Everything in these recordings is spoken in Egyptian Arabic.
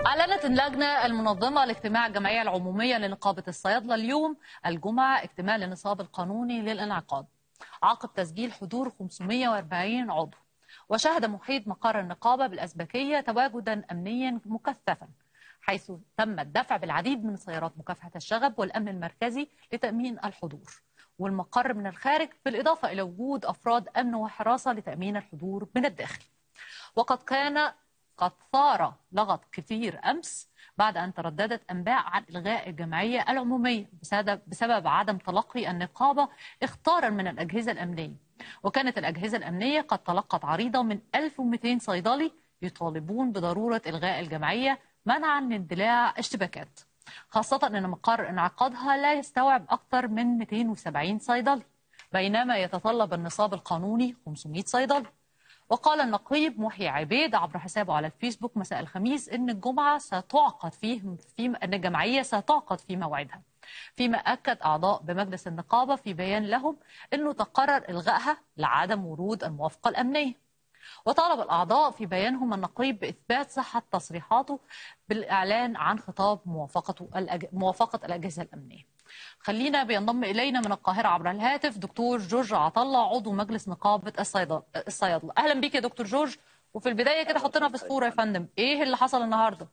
أعلنت اللجنة المنظمة لاجتماع الجمعية العمومية لنقابة الصيادلة اليوم الجمعة اكتمال النصاب القانوني للانعقاد عقب تسجيل حضور 540 عضو وشهد محيط مقر النقابة بالأزبكية تواجدا أمنيا مكثفا حيث تم الدفع بالعديد من سيارات مكافحة الشغب والأمن المركزي لتأمين الحضور والمقر من الخارج بالإضافة إلى وجود أفراد أمن وحراسة لتأمين الحضور من الداخل وقد كان قد ثار لغط كثير أمس بعد أن ترددت أنباء عن إلغاء الجمعية العمومية بسبب, بسبب عدم تلقي النقابة اختارا من الأجهزة الأمنية وكانت الأجهزة الأمنية قد تلقت عريضة من 1200 صيدلي يطالبون بضرورة إلغاء الجمعية منعا من اندلاع اشتباكات خاصة أن مقر انعقادها لا يستوعب أكثر من 270 صيدلي بينما يتطلب النصاب القانوني 500 صيدلي وقال النقيب محيي عبيد عبر حسابه على الفيسبوك مساء الخميس ان الجمعه ستعقد فيه في ان الجمعيه ستعقد في موعدها فيما اكد اعضاء بمجلس النقابه في بيان لهم انه تقرر الغائها لعدم ورود الموافقه الامنيه وطالب الأعضاء في بيانهم النقيب بإثبات صحة تصريحاته بالإعلان عن خطاب موافقته الأج... موافقة الأجهزة الأمنية خلينا بينضم إلينا من القاهرة عبر الهاتف دكتور جورج عطلة عضو مجلس نقابة الصيادلة أهلا بك يا دكتور جورج وفي البداية كده حطنا في الصورة يا فندم إيه اللي حصل النهاردة؟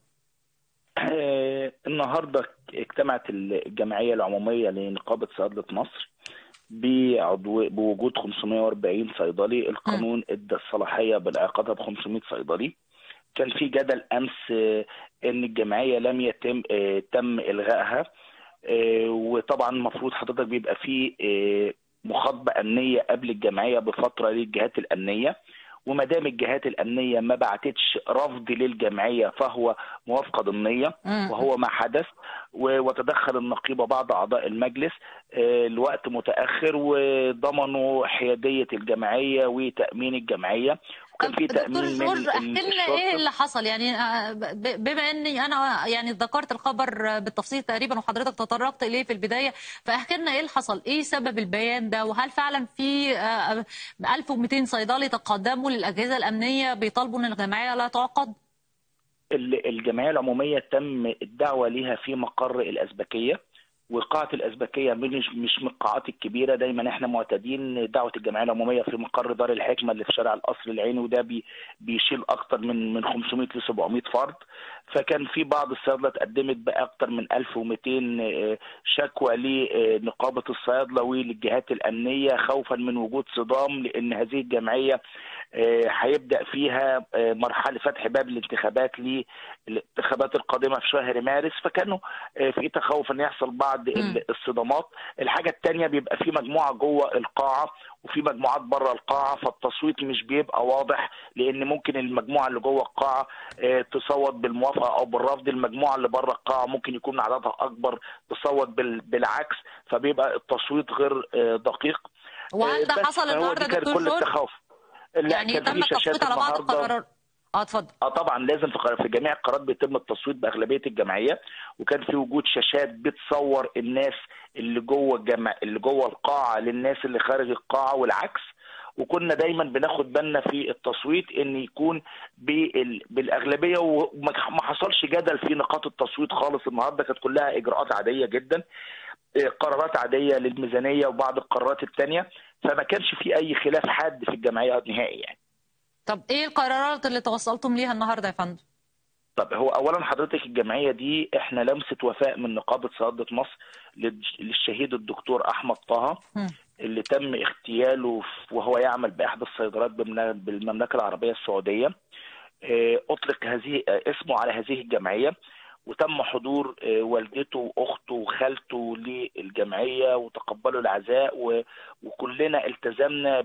النهارده اجتمعت الجمعيه العموميه لنقابه صيادله مصر بعضو بوجود 540 صيدلي القانون ادى الصلاحيه بالعقادها ب 500 صيدلي كان في جدل امس ان الجمعيه لم يتم تم الغائها وطبعا المفروض حضرتك بيبقى في مخاطبه امنيه قبل الجمعيه بفتره للجهات الامنيه وما دام الجهات الامنيه ما بعتتش رفض للجمعيه فهو موافقه ضمنيه وهو ما حدث وتدخل النقيبه بعض اعضاء المجلس الوقت متاخر وضمنوا حياديه الجمعيه وتامين الجمعيه وكان في تامين من احكي لنا ايه اللي حصل يعني بما اني انا يعني ذكرت الخبر بالتفصيل تقريبا وحضرتك تطرقت اليه في البدايه فاحكي لنا ايه اللي حصل ايه سبب البيان ده وهل فعلا في 1200 صيدلي تقدموا للاجهزه الامنيه بيطالبوا ان الجمعيه لا تعقد الجمعيه العموميه تم الدعوه ليها في مقر الازبكيه وقاعة الأزبكية مش مش من القاعات الكبيرة دايما احنا معتادين دعوة الجمعية العمومية في مقر دار الحكمة اللي في شارع القصر العيني وده بي بيشيل أكتر من من 500 ل 700 فرد فكان في بعض الصيادلة اتقدمت بأكثر من 1200 شكوى لنقابة الصيادلة وللجهات الأمنية خوفا من وجود صدام لأن هذه الجمعية هيبدا فيها مرحله فتح باب الانتخابات للانتخابات القادمه في شهر مارس فكانوا في تخوف ان يحصل بعض الصدامات الحاجه الثانيه بيبقى في مجموعه جوه القاعه وفي مجموعات بره القاعه فالتصويت مش بيبقى واضح لان ممكن المجموعه اللي جوه القاعه تصوت بالموافقه او بالرفض المجموعه اللي بره القاعه ممكن يكون عددها اكبر تصوت بالعكس فبيبقى التصويت غير دقيق وهل ده حصل النهارده دكتور كل التخوف يعني تم التصويت على بعض القرارات اه اتفضل اه طبعا لازم في, في جميع القرارات بيتم التصويت باغلبيه الجمعيه وكان في وجود شاشات بتصور الناس اللي جوه الجمع اللي جوه القاعه للناس اللي خارج القاعه والعكس وكنا دايما بناخد بالنا في التصويت ان يكون بالاغلبيه وما حصلش جدل في نقاط التصويت خالص النهارده كانت كلها اجراءات عاديه جدا قرارات عاديه للميزانيه وبعض القرارات الثانيه فما كانش في اي خلاف حاد في الجمعيه نهائي يعني. طب ايه القرارات اللي توصلتم ليها النهارده يا فندم؟ طب هو اولا حضرتك الجمعيه دي احنا لمسه وفاء من نقابه صيادله مصر للشهيد الدكتور احمد طه اللي تم اغتياله وهو يعمل باحدى الصيدلات بالمملكه العربيه السعوديه اطلق هذه اسمه على هذه الجمعيه وتم حضور والدته واخته وخالته للجمعيه وتقبلوا العزاء وكلنا التزمنا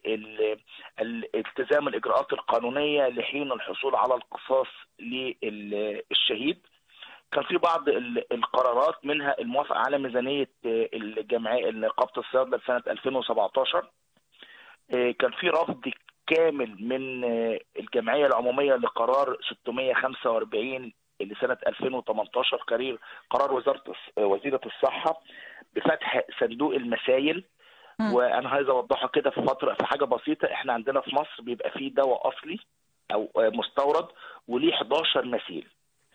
بالالتزام الاجراءات القانونيه لحين الحصول على القصاص للشهيد. كان في بعض القرارات منها الموافقه على ميزانيه الجمعيه نقابه الصيادله لسنه 2017 كان في رفض كامل من الجمعيه العموميه لقرار 645 لسنه 2018 قرير قرار وزاره وزيره الصحه بفتح صندوق المسايل م. وانا عايز اوضحها كده في فتره في حاجه بسيطه احنا عندنا في مصر بيبقى فيه دواء اصلي او مستورد وليه 11 مثيل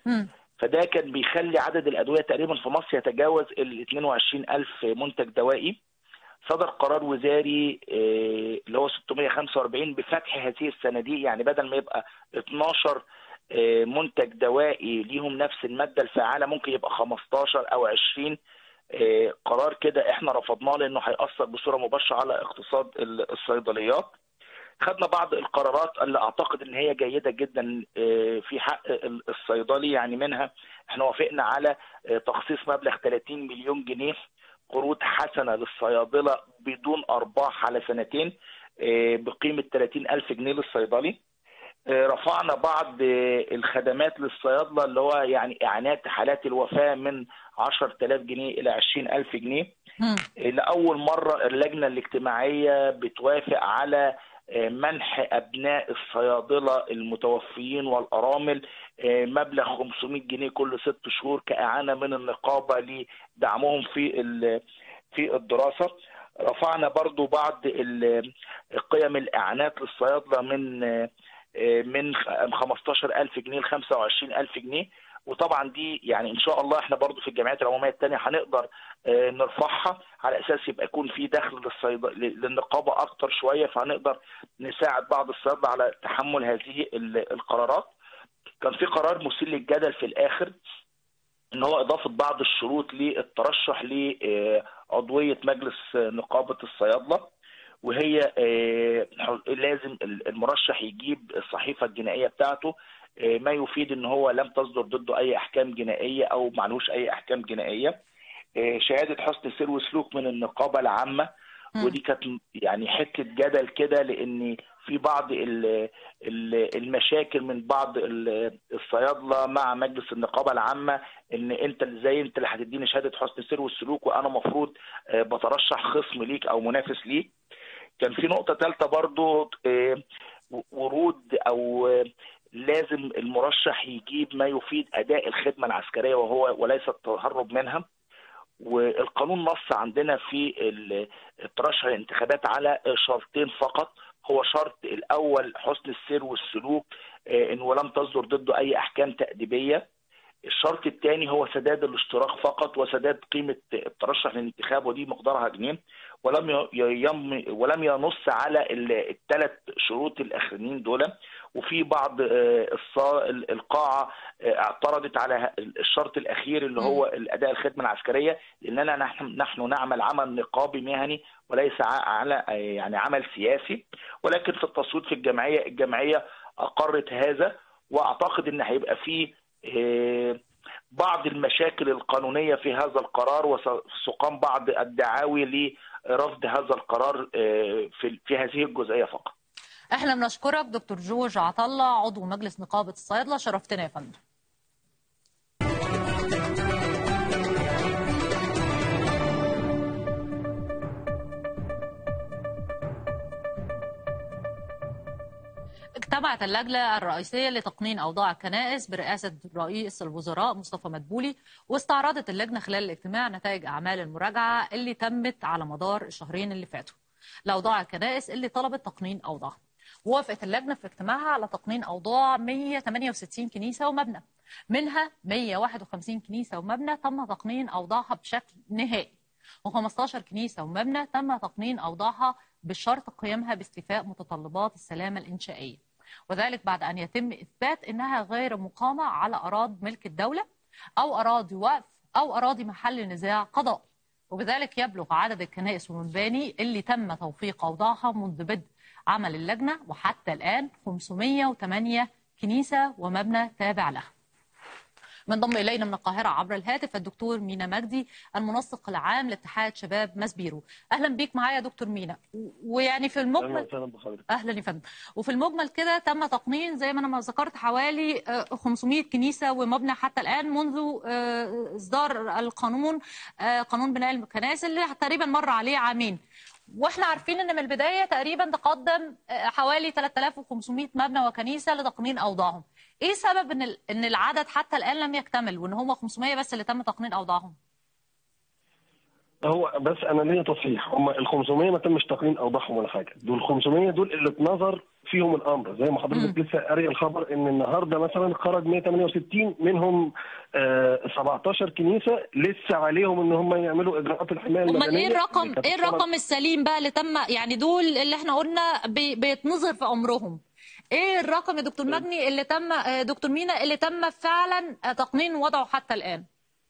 مم. فده كان بيخلي عدد الادويه تقريبا في مصر يتجاوز ال 22 الف منتج دوائي صدر قرار وزاري آه، اللي هو 645 بفتح هذه الصناديق يعني بدل ما يبقى 12 آه، منتج دوائي ليهم نفس الماده الفعاله ممكن يبقى 15 او 20 آه، قرار كده احنا رفضناه لانه هيأثر بصوره مباشره على اقتصاد ال- الصيدليات خدنا بعض القرارات اللي اعتقد ان هي جيده جدا آه، في حق ال- الصيدلي يعني منها احنا وافقنا على آه، تخصيص مبلغ 30 مليون جنيه قروض حسنه للصيادله بدون ارباح على سنتين آه، بقيمه 30 الف جنيه للصيدلي آه، رفعنا بعض آه، الخدمات للصيادله اللي هو يعني اعانات حالات الوفاه من 10000 جنيه الى 20000 جنيه مم. لأول مرة اللجنة الاجتماعية بتوافق على آه، منح أبناء الصيادلة المتوفيين والأرامل آه، مبلغ 500 جنيه كل ست شهور كإعانة من النقابة لدعمهم في ال- في الدراسة رفعنا برضو بعض ال- قيم الإعانات للصيادلة من آه، آه، من 15000 جنيه ل 25000 جنيه وطبعا دي يعني ان شاء الله احنا برضو في الجمعيات العموميه الثانيه هنقدر آه، نرفعها على اساس يبقى يكون في دخل للصيد... للنقابه اكتر شويه فهنقدر نساعد بعض الصيادله على تحمل هذه ال- القرارات. كان في قرار مثير للجدل في الاخر ان هو اضافه بعض الشروط للترشح لعضويه مجلس نقابه الصيادله وهي آه، لازم المرشح يجيب الصحيفه الجنائيه بتاعته آه، ما يفيد ان هو لم تصدر ضده اي احكام جنائيه او معلوش اي احكام جنائيه آه، شهاده حسن سير وسلوك من النقابه العامه مم. ودي كانت يعني حته جدل كده لان في بعض ال- ال- المشاكل من بعض ال- الصيادله مع مجلس النقابه العامه ان انت ازاي انت اللي هتديني شهاده حسن سير والسلوك وانا مفروض آه، بترشح خصم ليك او منافس ليك كان في نقطه ثالثه برضو آه، ورود او آه، لازم المرشح يجيب ما يفيد اداء الخدمه العسكريه وهو وليس التهرب منها والقانون نص عندنا في ال- الترشح الانتخابات على شرطين فقط هو شرط الاول حسن السير والسلوك آه، ان ولم تصدر ضده اي احكام تاديبيه الشرط الثاني هو سداد الاشتراك فقط وسداد قيمه الترشح للانتخاب ودي مقدارها جنيه ولم ي- يم ولم ينص على الثلاث شروط الاخرين دول وفي بعض آه، الصا- القاعه آه، اعترضت على الشرط الاخير اللي هو الاداء الخدمه العسكريه لاننا نحن نحن نعمل عمل نقابي مهني وليس ع- على آه، يعني عمل سياسي ولكن في التصويت في الجمعيه الجمعيه اقرت هذا واعتقد ان هيبقى فيه آه، بعض المشاكل القانونيه في هذا القرار وسقام بعض الدعاوي لرفض هذا القرار آه، في في هذه الجزئيه فقط. احنا بنشكرك دكتور جورج عطله عضو مجلس نقابه الصيادله شرفتنا يا فندم اجتمعت اللجنة الرئيسية لتقنين أوضاع الكنائس برئاسة رئيس الوزراء مصطفى مدبولي واستعرضت اللجنة خلال الاجتماع نتائج أعمال المراجعة اللي تمت على مدار الشهرين اللي فاتوا لأوضاع الكنائس اللي طلبت تقنين أوضاعها وافقت اللجنة في اجتماعها على تقنين أوضاع 168 كنيسة ومبنى منها 151 كنيسة ومبنى تم تقنين أوضاعها بشكل نهائي و15 كنيسة ومبنى تم تقنين أوضاعها بشرط قيامها باستيفاء متطلبات السلامة الإنشائية وذلك بعد أن يتم إثبات أنها غير مقامة على أراضي ملك الدولة أو أراضي وقف أو أراضي محل نزاع قضائي وبذلك يبلغ عدد الكنائس والمباني اللي تم توثيق أوضاعها منذ بدء عمل اللجنة وحتى الآن 508 كنيسة ومبنى تابع لها منضم إلينا من القاهرة عبر الهاتف الدكتور مينا مجدي المنسق العام لاتحاد شباب مسبيرو أهلا بيك معايا يا دكتور مينا ويعني في المجمل اهلا يا فندم وفي المجمل كده تم تقنين زي ما انا ما ذكرت حوالي آه، 500 كنيسه ومبنى حتى الان منذ آه، اصدار القانون آه، قانون بناء الكنائس اللي تقريبا مر عليه عامين واحنا عارفين ان من البدايه تقريبا تقدم آه، حوالي 3500 مبنى وكنيسه لتقنين اوضاعهم ايه سبب ان ال- ان العدد حتى الان لم يكتمل وان هم 500 بس اللي تم تقنين اوضاعهم هو بس انا ليا تصحيح هم ال 500 ما تمش تقنين اوضاعهم ولا حاجه دول 500 دول اللي اتنظر فيهم الامر زي ما حضرتك لسه قاري الخبر ان النهارده مثلا خرج 168 منهم آه 17 كنيسه لسه عليهم ان هم يعملوا اجراءات الحمايه امال المدنيه ايه الرقم اللي كانت ايه الرقم السليم بقى اللي تم يعني دول اللي احنا قلنا بي بيتنظر في عمرهم ايه الرقم يا دكتور مجني اللي تم آه، دكتور مينا اللي تم فعلا آه، تقنين وضعه حتى الان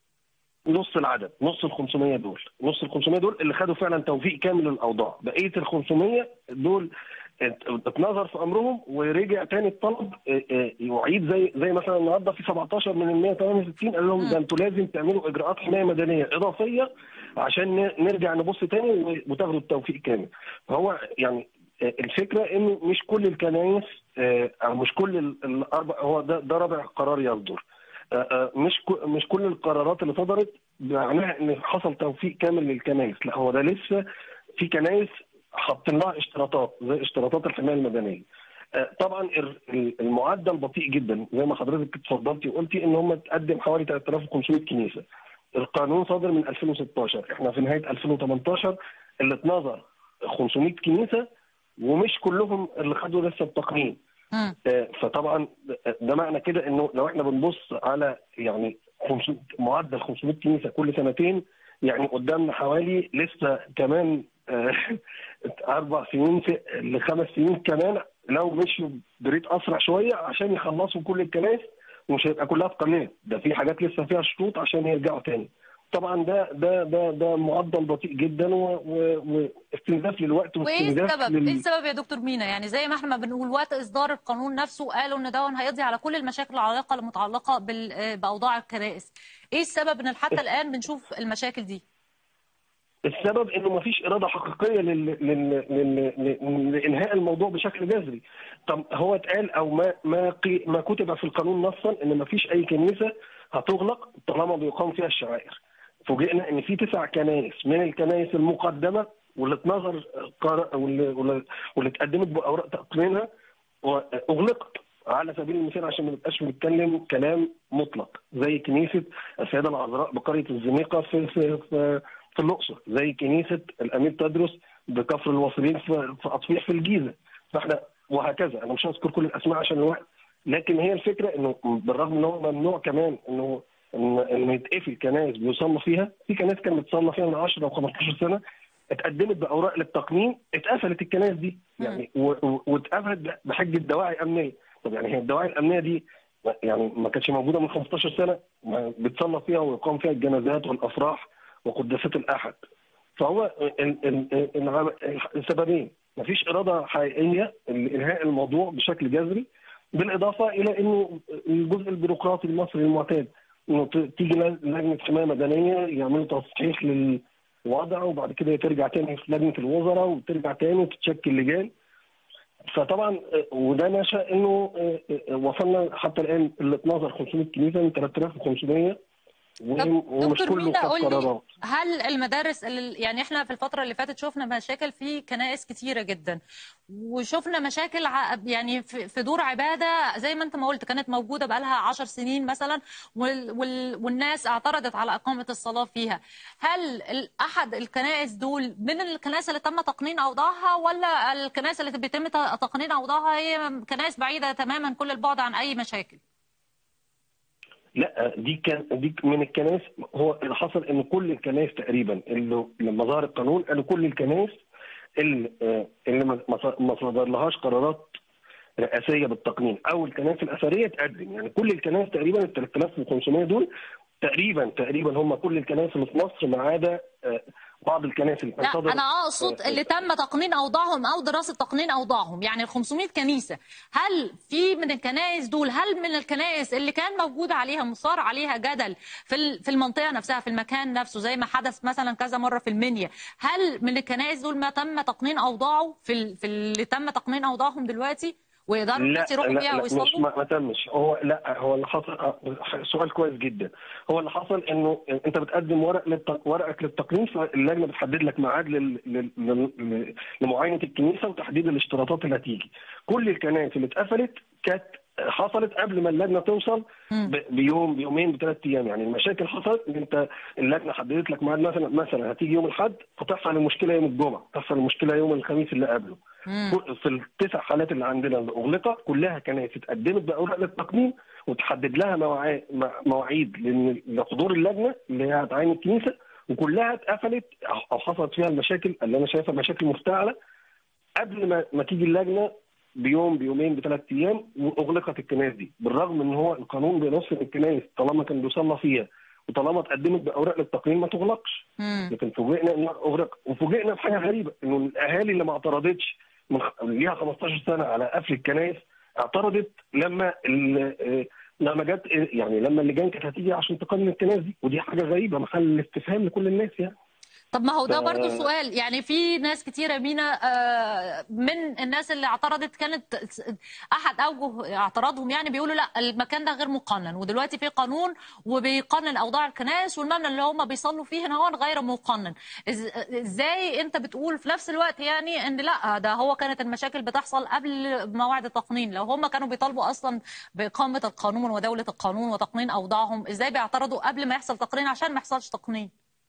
نص العدد نص ال 500 دول نص ال 500 دول اللي خدوا فعلا توفيق كامل للاوضاع بقيه ال 500 دول ات- اتنظر في امرهم ورجع تاني الطلب اه، اه، يعيد زي زي مثلا النهارده في 17 من ال 168 قال لهم ده انتوا لازم تعملوا اجراءات حمايه مدنيه اضافيه عشان ن- نرجع نبص تاني و- وتاخدوا التوفيق كامل فهو يعني اه، الفكره انه مش كل الكنائس اه، او مش كل ال- الاربع هو ده ده رابع قرار يصدر آه، آه، مش كو- مش كل القرارات اللي صدرت معناها ان حصل توفيق كامل للكنائس لا هو ده لسه في كنائس حاطين لها اشتراطات زي اشتراطات الحمايه المدنيه آه، طبعا ال- ال- المعدل بطيء جدا زي ما حضرتك اتفضلتي وقلتي ان هم تقدم حوالي 3500 كنيسه القانون صادر من 2016 احنا في نهايه 2018 اللي اتنظر 500 كنيسه ومش كلهم اللي خدوا لسه التقنين مم. آه، فطبعا ده معنى كده انه لو احنا بنبص على يعني 500 معدل 500 كنيسه كل سنتين يعني قدامنا حوالي لسه كمان آه، اربع سنين في- لخمس سنين كمان لو مشوا بريد اسرع شويه عشان يخلصوا كل الكنائس ومش هيبقى كلها في قناه ده في حاجات لسه فيها شروط عشان يرجعوا تاني طبعا ده ده ده ده معدل بطيء جدا و- و- واستنزاف للوقت وايه واستنزاف السبب لل- ايه السبب يا دكتور مينا يعني زي ما احنا ما بنقول وقت اصدار القانون نفسه قالوا ان ده هيقضي على كل المشاكل العالقه المتعلقه بال- آه، باوضاع الكنائس ايه السبب ان حتى الان بنشوف المشاكل دي السبب انه ما فيش اراده حقيقيه لل... لل... لل... لل... لانهاء الموضوع بشكل جذري. طب هو اتقال او ما ما قي... ما كتب في القانون نصا ان ما فيش اي كنيسه هتغلق طالما بيقام فيها الشعائر. فوجئنا ان في تسع كنائس من الكنائس المقدمه واللي اتنظر قرار واللي واللي, واللي اتقدمت باوراق تقنينها واغلقت على سبيل المثال عشان ما نبقاش بنتكلم كلام مطلق زي كنيسه السيده العذراء بقريه الزنيقه في في في, في الاقصر زي كنيسه الامير تدرس بكفر الواصلين في, في اطفيح في الجيزه فاحنا وهكذا انا مش هذكر كل الاسماء عشان الوقت لكن هي الفكره انه بالرغم ان هو ممنوع كمان انه ان ان يتقفل كنائس بيصلى فيها في كنائس كانت بتصلى فيها من 10 او 15 سنه اتقدمت باوراق للتقنين اتقفلت الكنائس دي يعني و- و- واتقفلت بحجه دواعي امنيه طب يعني هي الدواعي الامنيه دي يعني ما كانتش موجوده من 15 سنه ما بتصلى فيها ويقام فيها الجنازات والافراح وقداسات الاحد فهو ال- ال- ال- السببين مفيش اراده حقيقيه لانهاء الموضوع بشكل جذري بالاضافه الى انه الجزء البيروقراطي المصري المعتاد انه ت- تيجي لجنه حمايه مدنيه يعملوا تصحيح للوضع وبعد كده ترجع تاني في لجنه الوزراء وترجع تاني وتتشكل لجان فطبعا آه، وده نشا انه آه، آه، وصلنا حتى الان اللي اتنظر 500 كنيسه من 3500 و- طب ومش دكتور كله مينا خد قول لي قرارات هل المدارس اللي يعني احنا في الفتره اللي فاتت شفنا مشاكل في كنائس كتيره جدا وشفنا مشاكل ع- يعني في في دور عباده زي ما انت ما قلت كانت موجوده بقالها عشر سنين مثلا وال وال والناس اعترضت على اقامه الصلاه فيها هل ال- احد الكنائس دول من الكنائس اللي تم تقنين اوضاعها ولا الكنائس اللي بيتم ت- تقنين اوضاعها هي كنائس بعيده تماما كل البعد عن اي مشاكل لا دي كان دي من الكنائس هو اللي حصل ان كل الكنائس تقريبا اللي لما ظهر القانون قالوا كل الكنائس اللي آه، اللي ما ما- ما صدر لهاش قرارات رئاسيه بالتقنين او الكنائس الاثريه تقدم يعني كل الكنائس تقريبا ال 3500 دول تقريبا تقريبا هم كل الكنائس اللي في مصر ما عدا آه، بعض الكنائس اللي كان لا صدر انا اقصد آه، اللي تم تقنين اوضاعهم او دراسه تقنين اوضاعهم يعني ال 500 كنيسه هل في من الكنائس دول هل من الكنائس اللي كان موجود عليها مثار عليها جدل في ال- في المنطقه نفسها في المكان نفسه زي ما حدث مثلا كذا مره في المنيا هل من الكنائس دول ما تم تقنين اوضاعه في ال- في اللي تم تقنين اوضاعهم دلوقتي ويقدروا لا الناس يروحوا لا, بيها لا مش ويصلوا ما, ما تمش هو لا هو اللي حصل آه، سؤال كويس جدا هو اللي حصل انه انت بتقدم ورق للتق... ورقك للتقنين فاللجنه بتحدد لك ميعاد لل... لل... لل... لمعاينه الكنيسه وتحديد الاشتراطات اللي هتيجي كل الكنائس اللي اتقفلت كانت حصلت قبل ما اللجنه توصل مم. ب- بيوم بيومين بثلاث ايام يعني المشاكل حصلت ان انت اللجنه حددت لك ميعاد مثلا مثلا هتيجي يوم الاحد فتحصل المشكله يوم الجمعه تحصل المشكله يوم الخميس اللي قبله مم. في التسع حالات اللي عندنا اللي اغلقت كلها كانت اتقدمت باوراق للتقنين وتحدد لها مواعيد مواعيد لأن- لحضور اللجنه اللي هي هتعين الكنيسه وكلها اتقفلت او حصلت فيها المشاكل اللي انا شايفها مشاكل مفتعله قبل ما ما تيجي اللجنه بيوم بيومين بثلاث ايام واغلقت الكنائس دي بالرغم ان هو القانون بينص ان الكنائس طالما كان بيصلى فيها وطالما اتقدمت باوراق للتقنين ما تغلقش مم. لكن فوجئنا انها اغرق وفوجئنا بحاجه غريبه انه الاهالي اللي ما اعترضتش من خ- ليها 15 سنه على قفل الكنائس اعترضت لما ال- آه، لما جت آه، يعني لما اللجان كانت هتيجي عشان تقنن الكنائس دي ودي حاجه غريبه محل استفهام لكل الناس يعني طب ما هو ده ف- برضو سؤال يعني في ناس كتيرة مينا آه، من الناس اللي اعترضت كانت أحد أوجه اعتراضهم يعني بيقولوا لا المكان ده غير مقنن ودلوقتي في قانون وبيقنن أوضاع الكنائس والمبنى اللي هم بيصلوا فيه هنا هو غير مقنن إز- إزاي أنت بتقول في نفس الوقت يعني إن لا ده هو كانت المشاكل بتحصل قبل مواعيد التقنين لو هم كانوا بيطالبوا أصلا بإقامة القانون ودولة القانون وتقنين أوضاعهم إزاي بيعترضوا قبل ما يحصل تقنين عشان ما يحصلش تقنين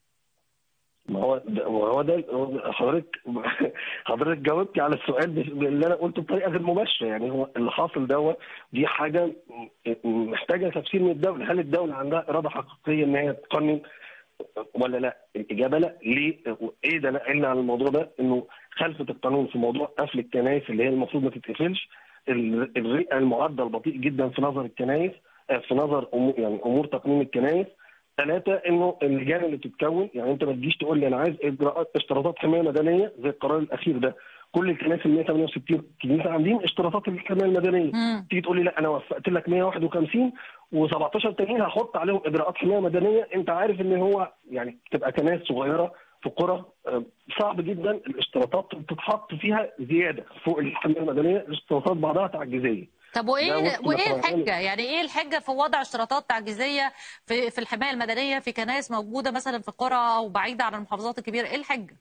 ما هو ده ما هو ده حضرتك حضرتك جاوبتي على السؤال بس- اللي انا قلته بطريقه غير مباشره يعني هو اللي حاصل دوت دي حاجه م- محتاجه تفسير من الدوله هل الدوله عندها اراده حقيقيه ان هي تقنن ولا لا؟ الاجابه لا ليه؟ ايه ده قلنا على الموضوع ده انه خلفه القانون في موضوع قفل الكنائس اللي هي المفروض ما تتقفلش ال- الرئه المعدل بطيء جدا في نظر الكنائس آه، في نظر أمور يعني امور تقنين الكنائس ثلاثة انه اللجان اللي بتتكون يعني انت ما تجيش تقول لي انا عايز اجراءات اشتراطات حمايه مدنيه زي القرار الاخير ده كل الكنائس ال 168 كنيسه عاملين اشتراطات الحمايه المدنيه مم. تيجي تقول لي لا انا وفقت لك 151 و17 تانيين هحط عليهم اجراءات حمايه مدنيه انت عارف ان هو يعني تبقى كنائس صغيره في قرى آه، صعب جدا الاشتراطات بتتحط فيها زياده فوق الحمايه المدنيه الاشتراطات بعضها تعجيزيه طب ده وايه وفق وايه لقوانين. الحجه يعني ايه الحجه في وضع اشتراطات تعجيزيه في في الحمايه المدنيه في كنائس موجوده مثلا في قرى او بعيده عن المحافظات الكبيره ايه الحجه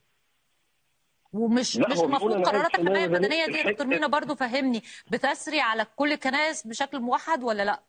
ومش لا، مش هو بيقول المفروض أنا عايز قرارات الحمايه حماية مدنية. المدنيه دي يا الحج- دكتور مينا برضو فهمني بتسري على كل الكنائس بشكل موحد ولا لا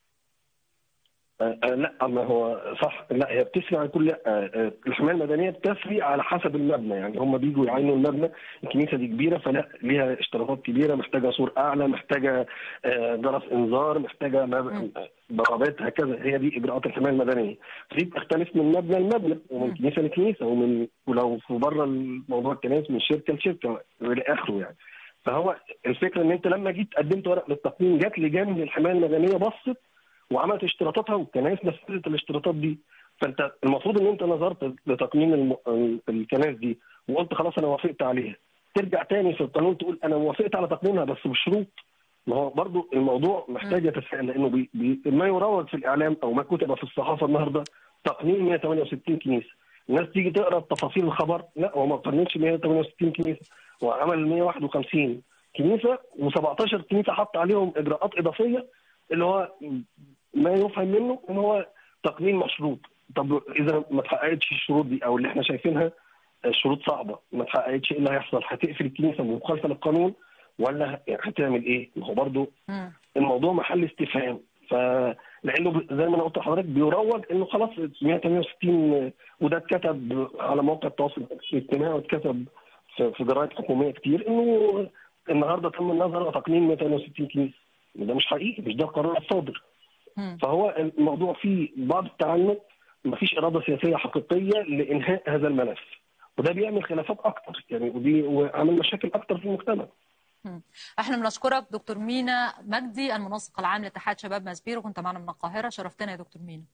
آه، آه، لا ما هو صح لا هي بتسري على كل آه، آه، الحمايه المدنيه بتسري على حسب المبنى يعني هم بيجوا يعينوا المبنى الكنيسه دي كبيره فلا ليها اشتراطات كبيره محتاجه سور اعلى محتاجه آه، جرس انذار محتاجه مب- بوابات هكذا هي دي اجراءات الحمايه المدنيه دي بتختلف من مبنى لمبنى ومن كنيسه لكنيسه ومن ولو في بره الموضوع الكنائس من شركه لشركه والى اخره يعني فهو الفكره ان انت لما جيت قدمت ورق للتقييم جات لجان للحمايه المدنيه بصت وعملت اشتراطاتها والكنائس نفذت الاشتراطات دي فانت المفروض ان انت نظرت لتقنين الم... الكنائس دي وقلت خلاص انا وافقت عليها ترجع تاني في القانون تقول انا وافقت على تقنينها بس بشروط ما هو برضو الموضوع محتاج يتساءل لانه بي... بي... ما يروج في الاعلام او ما كتب في الصحافه النهارده تقنين 168 كنيسه الناس تيجي تقرا تفاصيل الخبر لا هو ما قننش 168 كنيسه هو عمل 151 كنيسه و17 كنيسه حط عليهم اجراءات اضافيه اللي هو ما يفهم منه ان هو تقنين مشروط طب اذا ما اتحققتش الشروط دي او اللي احنا شايفينها الشروط صعبه ما اتحققتش ايه اللي هيحصل هتقفل الكنيسه مخالفه للقانون ولا هتعمل ايه ما هو برضه مم. الموضوع محل استفهام ف لانه ب- زي ما انا قلت لحضرتك بيروج انه خلاص 168 وده اتكتب على موقع التواصل الاجتماعي واتكتب في في جرايد حكوميه كتير انه النهارده تم النظر على تقنين 260 كنيسه وده مش حقيقي مش ده القرار الصادر مم. فهو الموضوع فيه بعض التعنت مفيش اراده سياسيه حقيقيه لانهاء هذا الملف وده بيعمل خلافات اكتر يعني ودي وعمل مشاكل اكتر في المجتمع مم. احنا بنشكرك دكتور مينا مجدي المنسق العام لاتحاد شباب ماسبيرو كنت معنا من القاهره شرفتنا يا دكتور مينا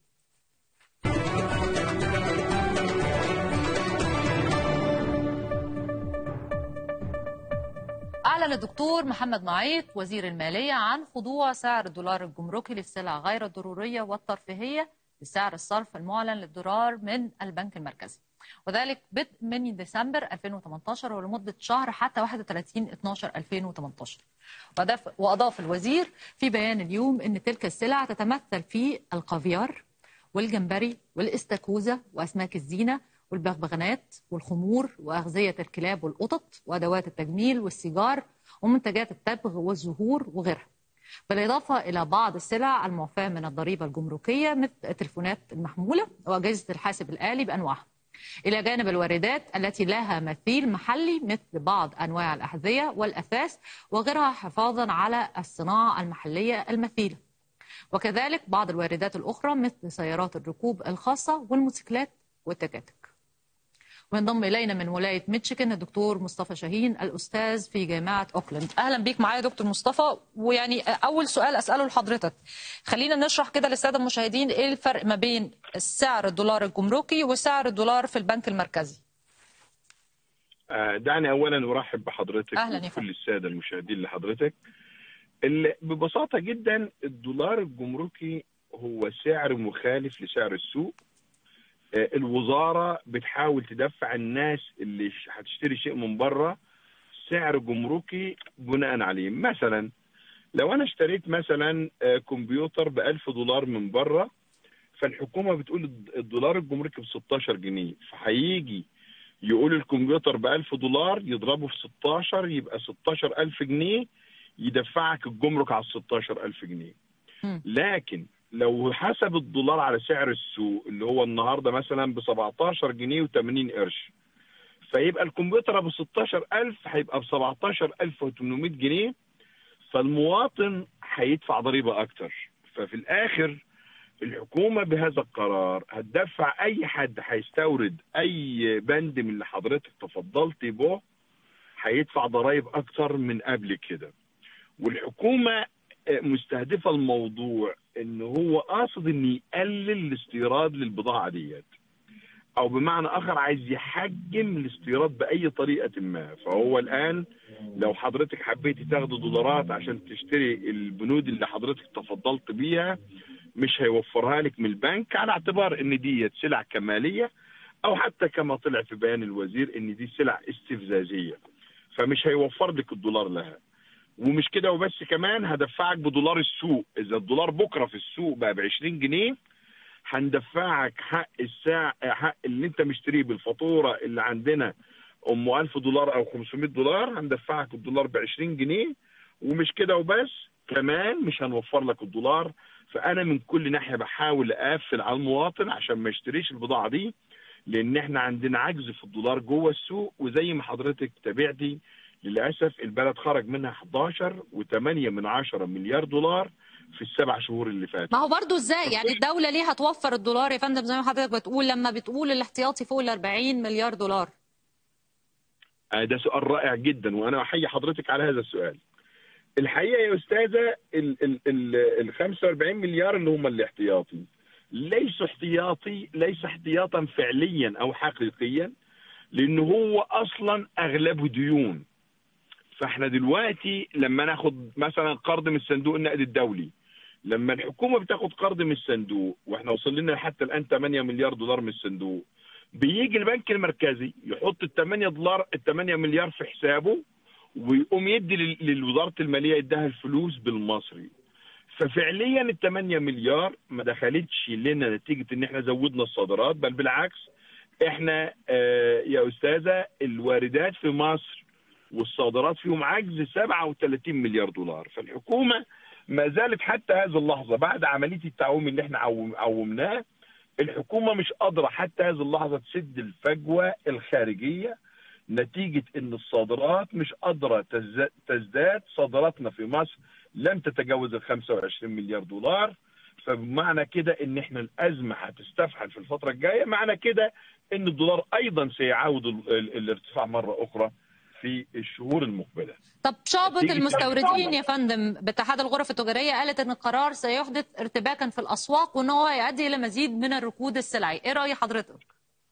أعلن الدكتور محمد معيط وزير المالية عن خضوع سعر الدولار الجمركي للسلع غير الضرورية والترفيهية لسعر الصرف المعلن للدولار من البنك المركزي وذلك بدء من ديسمبر 2018 ولمدة شهر حتى 31 12 2018 وأضاف, وأضاف الوزير في بيان اليوم أن تلك السلع تتمثل في القافيار والجمبري والاستاكوزا وأسماك الزينة والبغبغانات والخمور وأغذية الكلاب والقطط وأدوات التجميل والسيجار ومنتجات التبغ والزهور وغيرها بالإضافة إلى بعض السلع المعفاة من الضريبة الجمركية مثل التلفونات المحمولة وأجهزة الحاسب الآلي بأنواعها إلى جانب الواردات التي لها مثيل محلي مثل بعض أنواع الأحذية والأثاث وغيرها حفاظا على الصناعة المحلية المثيلة وكذلك بعض الواردات الأخرى مثل سيارات الركوب الخاصة والموتوسيكلات والتكاتك وينضم إلينا من ولاية ميتشيغان الدكتور مصطفى شاهين الأستاذ في جامعة أوكلاند أهلا بيك معايا دكتور مصطفى ويعني أول سؤال أسأله لحضرتك خلينا نشرح كده للسادة المشاهدين إيه الفرق ما بين سعر الدولار الجمركي وسعر الدولار في البنك المركزي آه، دعني اولا ارحب بحضرتك أهلاً يا وكل فندم. الساده المشاهدين لحضرتك ال- ببساطه جدا الدولار الجمركي هو سعر مخالف لسعر السوق آه، الوزاره بتحاول تدفع الناس اللي ش- هتشتري شيء من بره سعر جمركي بناء عليه مثلا لو انا اشتريت مثلا آه، كمبيوتر ب 1000 دولار من بره فالحكومه بتقول الد- الدولار الجمركي ب 16 جنيه فهيجي يقول الكمبيوتر ب 1000 دولار يضربه في 16 يبقى 16000 جنيه يدفعك الجمرك على ال 16000 جنيه مم. لكن لو حسب الدولار على سعر السوق اللي هو النهارده مثلا ب 17 جنيه و80 قرش فيبقى الكمبيوتر ابو 16000 هيبقى ب 17800 جنيه فالمواطن هيدفع ضريبه اكتر ففي الاخر الحكومه بهذا القرار هتدفع اي حد هيستورد اي بند من اللي حضرتك تفضلت به هيدفع ضرائب اكتر من قبل كده والحكومه آه، مستهدفه الموضوع ان هو قاصد ان يقلل الاستيراد للبضاعه ديت او بمعنى اخر عايز يحجم الاستيراد باي طريقه ما فهو الان لو حضرتك حبيتي تاخدي دولارات عشان تشتري البنود اللي حضرتك تفضلت بيها مش هيوفرها لك من البنك على اعتبار ان دي سلع كماليه او حتى كما طلع في بيان الوزير ان دي سلع استفزازيه فمش هيوفر لك الدولار لها ومش كده وبس كمان هدفعك بدولار السوق اذا الدولار بكره في السوق بقى ب 20 جنيه هندفعك حق الساعة حق اللي انت مشتريه بالفاتوره اللي عندنا ام 1000 دولار او 500 دولار هندفعك الدولار ب 20 جنيه ومش كده وبس كمان مش هنوفر لك الدولار فانا من كل ناحيه بحاول اقفل على المواطن عشان ما يشتريش البضاعه دي لان احنا عندنا عجز في الدولار جوه السوق وزي ما حضرتك تابعتي للاسف البلد خرج منها 11 و8 من 10 مليار دولار في السبع شهور اللي فاتوا ما هو برضو ازاي يعني الدولة ليه هتوفر الدولار يا فندم زي ما حضرتك بتقول لما بتقول الاحتياطي فوق ال 40 مليار دولار آه، ده سؤال رائع جدا وانا احيي حضرتك على هذا السؤال. الحقيقه يا استاذه ال ال ال ال 45 مليار اللي هم الاحتياطي ليس احتياطي ليس احتياطا فعليا او حقيقيا لانه هو اصلا اغلبه ديون. فاحنا دلوقتي لما ناخد مثلا قرض من صندوق النقد الدولي لما الحكومه بتاخد قرض من الصندوق واحنا وصل لنا حتى الان 8 مليار دولار من الصندوق بيجي البنك المركزي يحط ال 8 دولار ال 8 مليار في حسابه ويقوم يدي لل- لوزاره الماليه يديها الفلوس بالمصري ففعليا ال 8 مليار ما دخلتش لنا نتيجه ان احنا زودنا الصادرات بل بالعكس احنا آه يا استاذه الواردات في مصر والصادرات فيهم عجز 37 مليار دولار فالحكومه ما زالت حتى هذه اللحظه بعد عمليه التعويم اللي احنا عوم عومناه الحكومه مش قادره حتى هذه اللحظه تسد الفجوه الخارجيه نتيجه ان الصادرات مش قادره تز- تزداد صادراتنا في مصر لم تتجاوز ال 25 مليار دولار فبمعنى كده ان احنا الازمه هتستفحل في الفتره الجايه معنى كده ان الدولار ايضا سيعاود ال- ال- الارتفاع مره اخرى في الشهور المقبله طب شعبة نتيجة- المستوردين يا فندم باتحاد الغرف التجارية قالت ان القرار سيحدث ارتباكا في الاسواق وان هو يؤدي الى مزيد من الركود السلعي ايه رأي حضرتك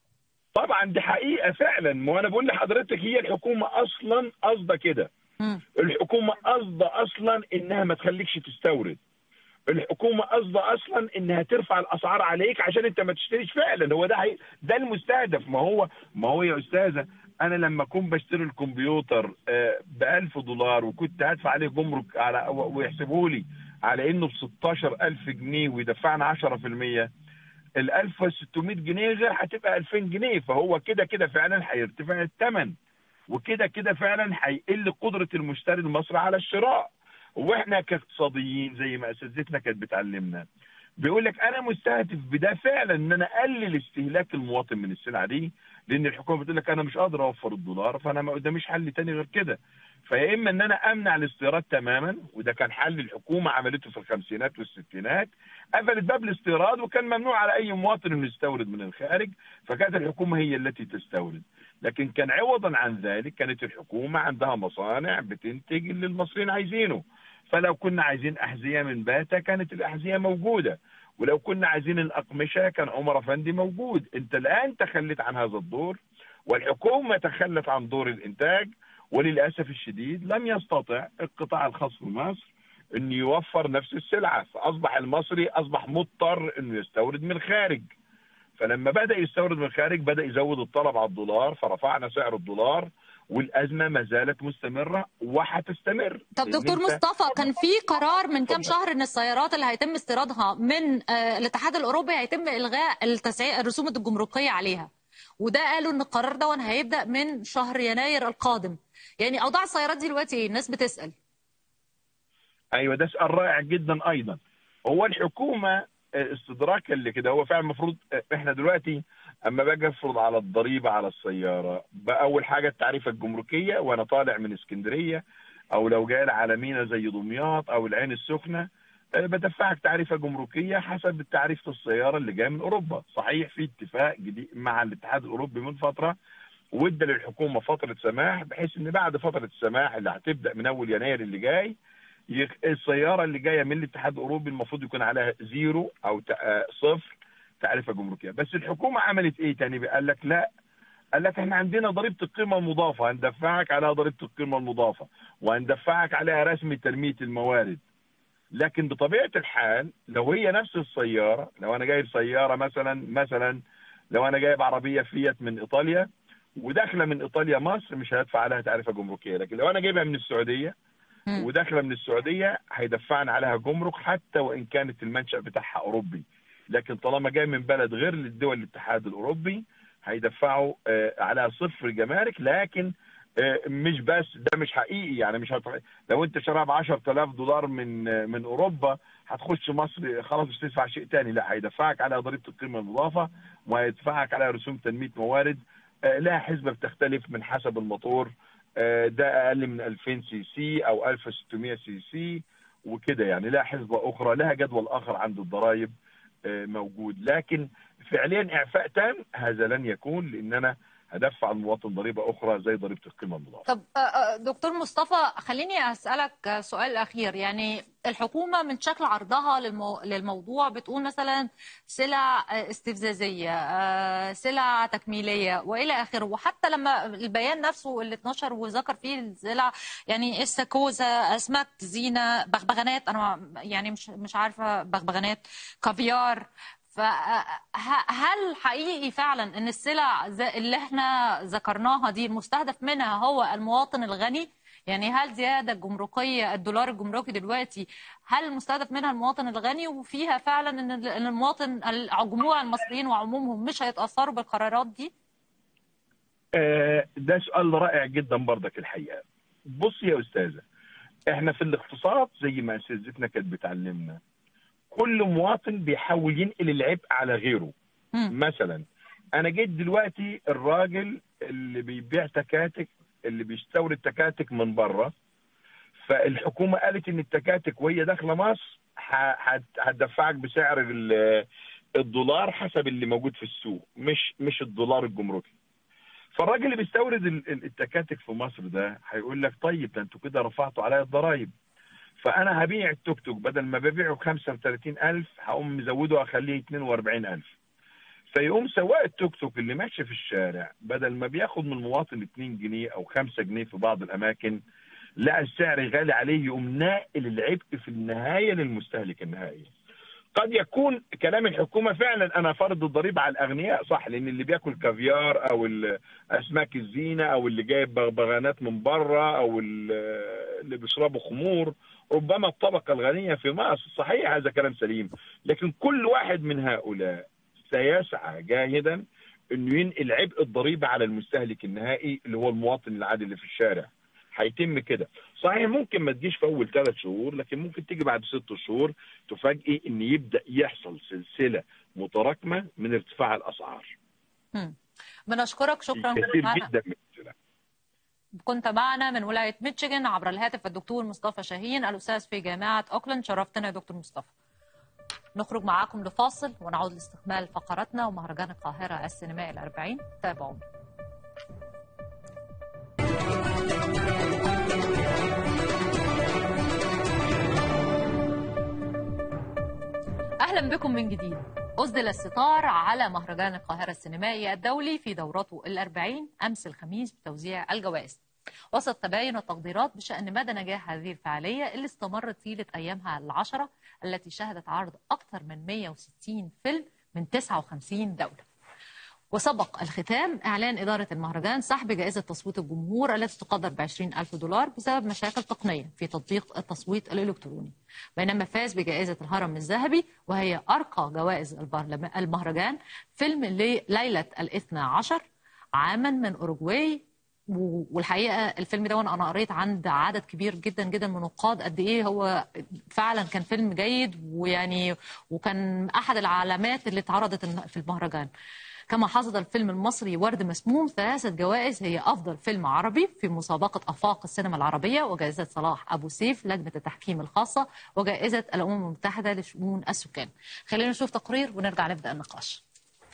طبعا دي حقيقه فعلا ما انا بقول لحضرتك هي الحكومه اصلا قصده كده مم. الحكومه قصده اصلا انها ما تخليكش تستورد الحكومه قصده اصلا انها ترفع الاسعار عليك عشان انت ما تشتريش فعلا هو ده حقيقي. ده المستهدف ما هو ما هو يا استاذه انا لما اكون بشتري الكمبيوتر ب 1000 دولار وكنت هدفع عليه جمرك على ويحسبوا لي على انه ب 16000 جنيه ويدفعنا 10% ال 1600 جنيه غير هتبقى 2000 جنيه فهو كده كده فعلا هيرتفع الثمن وكده كده فعلا هيقل قدره المشتري المصري على الشراء واحنا كاقتصاديين زي ما اساتذتنا كانت بتعلمنا بيقول لك انا مستهدف بده فعلا ان انا اقلل استهلاك المواطن من السلعه دي لان الحكومه بتقول لك انا مش قادر اوفر الدولار فانا ما قداميش حل تاني غير كده فيا اما ان انا امنع الاستيراد تماما وده كان حل الحكومه عملته في الخمسينات والستينات قفلت باب الاستيراد وكان ممنوع على اي مواطن انه يستورد من الخارج فكانت الحكومه هي التي تستورد لكن كان عوضا عن ذلك كانت الحكومه عندها مصانع بتنتج اللي المصريين عايزينه فلو كنا عايزين احذيه من باتا كانت الاحذيه موجوده ولو كنا عايزين الاقمشه كان عمر افندي موجود انت الان تخلت عن هذا الدور والحكومه تخلت عن دور الانتاج وللاسف الشديد لم يستطع القطاع الخاص في مصر انه يوفر نفس السلعه فاصبح المصري اصبح مضطر انه يستورد من الخارج فلما بدا يستورد من الخارج بدا يزود الطلب على الدولار فرفعنا سعر الدولار والازمه ما زالت مستمره وهتستمر طب لأن دكتور أنت- مصطفى كان في قرار من كام اتفضل. شهر ان السيارات اللي هيتم استيرادها من آه، الاتحاد الاوروبي هيتم الغاء التسعير الرسوم الجمركيه عليها وده قالوا ان القرار ده هيبدا من شهر يناير القادم يعني اوضاع السيارات دي دلوقتي ايه الناس بتسال ايوه ده سؤال رائع جدا ايضا هو الحكومه آه، استدراكا لكده هو فعلا المفروض آه، احنا دلوقتي اما باجي افرض على الضريبه على السياره بقى اول حاجه التعريفه الجمركيه وانا طالع من اسكندريه او لو جاي على مينا زي دمياط او العين السخنه آه، بدفعك تعريفه جمركيه حسب تعريفه السياره اللي جايه من اوروبا صحيح في اتفاق جديد مع الاتحاد الاوروبي من فتره وادى للحكومه فتره سماح بحيث ان بعد فتره السماح اللي هتبدا من اول يناير اللي جاي يخ- السياره اللي جايه من الاتحاد الاوروبي المفروض يكون عليها زيرو او ت- آه، صفر تعرفه جمركيه بس الحكومه عملت ايه تاني قال لك لا قال لك احنا عندنا ضريبه القيمه المضافه هندفعك عليها ضريبه القيمه المضافه وهندفعك عليها رسم تنميه الموارد لكن بطبيعه الحال لو هي نفس السياره لو انا جايب سياره مثلا مثلا لو انا جايب عربيه فيات من ايطاليا وداخله من ايطاليا مصر مش هدفع عليها تعرفه جمركيه لكن لو انا جايبها من السعوديه مم. وداخله من السعوديه هيدفعنا عليها جمرك حتى وان كانت المنشا بتاعها اوروبي لكن طالما جاي من بلد غير للدول الاتحاد الاوروبي هيدفعوا آه، عليها صفر جمارك لكن آه، مش بس ده مش حقيقي يعني مش هت... لو انت شاريها ب 10000 دولار من آه، من اوروبا هتخش مصر خلاص مش تدفع شيء تاني لا هيدفعك عليها ضريبه القيمه المضافه وهيدفعك عليها رسوم تنميه موارد آه، لها حسبه بتختلف من حسب الموتور آه، ده اقل من 2000 سي سي او 1600 سي سي وكده يعني لها حسبه اخرى لها جدول اخر عند الضرائب آه، موجود لكن فعليا اعفاء تام هذا لن يكون لان انا هدفع المواطن ضريبه اخرى زي ضريبه القيمه المضافه طب آه، آه، دكتور مصطفى خليني اسالك آه، سؤال اخير يعني الحكومه من شكل عرضها للمو... للموضوع بتقول مثلا سلع آه، استفزازيه آه، سلع تكميليه والى اخره وحتى لما البيان نفسه اللي اتنشر وذكر فيه السلع يعني استاكوزا اسماك زينه بغبغانات انا يعني مش مش عارفه بغبغانات كافيار فهل حقيقي فعلا ان السلع ز- اللي احنا ذكرناها دي المستهدف منها هو المواطن الغني يعني هل زيادة الجمركية الدولار الجمركي دلوقتي هل المستهدف منها المواطن الغني وفيها فعلا ان ال- إن المواطن الجموع المصريين وعمومهم مش هيتأثروا بالقرارات دي؟ آه، ده سؤال رائع جدا برضك الحقيقه بص يا استاذه احنا في الاقتصاد زي ما اساتذتنا كانت بتعلمنا كل مواطن بيحاول ينقل العبء على غيره مم. مثلا انا جيت دلوقتي الراجل اللي بيبيع تكاتك اللي بيستورد تكاتك من بره فالحكومه قالت ان التكاتك وهي داخله مصر ه- هت- هتدفعك بسعر ال- الدولار حسب اللي موجود في السوق مش مش الدولار الجمركي فالراجل اللي بيستورد ال- ال- التكاتك في مصر ده هيقول لك طيب ده انتوا كده رفعتوا عليا الضرايب فانا هبيع التوك توك بدل ما ببيعه ب 35000 هقوم مزوده اخليه 42000 فيقوم سواق التوك توك اللي ماشي في الشارع بدل ما بياخد من المواطن 2 جنيه او 5 جنيه في بعض الاماكن لقى السعر غالي عليه يقوم ناقل العبء في النهايه للمستهلك النهائي. قد يكون كلام الحكومه فعلا انا فرض الضريبه على الاغنياء صح لان اللي بياكل كافيار او ال- اسماك الزينه او اللي جايب بغبغانات من بره او ال- اللي بيشربوا خمور ربما الطبقه الغنيه في مصر صحيح هذا كلام سليم لكن كل واحد من هؤلاء سيسعى جاهدا انه ينقل عبء الضريبه على المستهلك النهائي اللي هو المواطن العادي اللي في الشارع هيتم كده صحيح ممكن ما تجيش في اول ثلاث شهور لكن ممكن تيجي بعد ست شهور تفاجئي ان يبدا يحصل سلسله متراكمه من ارتفاع الاسعار مم. بنشكرك شكرا كثير معنا. جدا من السلع كنت معنا من ولاية ميشيغان عبر الهاتف الدكتور مصطفى شاهين الأستاذ في جامعة أوكلاند شرفتنا يا دكتور مصطفى نخرج معاكم لفاصل ونعود لاستكمال فقراتنا ومهرجان القاهرة السينمائي الأربعين تابعونا أهلا بكم من جديد أسدل الستار على مهرجان القاهرة السينمائي الدولي في دورته الأربعين أمس الخميس بتوزيع الجوائز وسط تباين التقديرات بشأن مدى نجاح هذه الفعالية اللي استمرت طيلة أيامها العشرة التي شهدت عرض أكثر من 160 فيلم من 59 دولة وسبق الختام إعلان إدارة المهرجان سحب جائزة تصويت الجمهور التي تقدر ب 20 ألف دولار بسبب مشاكل تقنية في تطبيق التصويت الإلكتروني بينما فاز بجائزة الهرم الذهبي وهي أرقى جوائز البرلمان- المهرجان فيلم لي- ليلة الاثنى عشر عاما من أوروجواي و- والحقيقه الفيلم ده وانا قريت عند عدد كبير جدا جدا من النقاد قد ايه هو فعلا كان فيلم جيد ويعني وكان احد العلامات اللي اتعرضت في المهرجان كما حصد الفيلم المصري ورد مسموم ثلاثة جوائز هي أفضل فيلم عربي في مسابقة أفاق السينما العربية وجائزة صلاح أبو سيف لجنة التحكيم الخاصة وجائزة الأمم المتحدة لشؤون السكان خلينا نشوف تقرير ونرجع نبدأ النقاش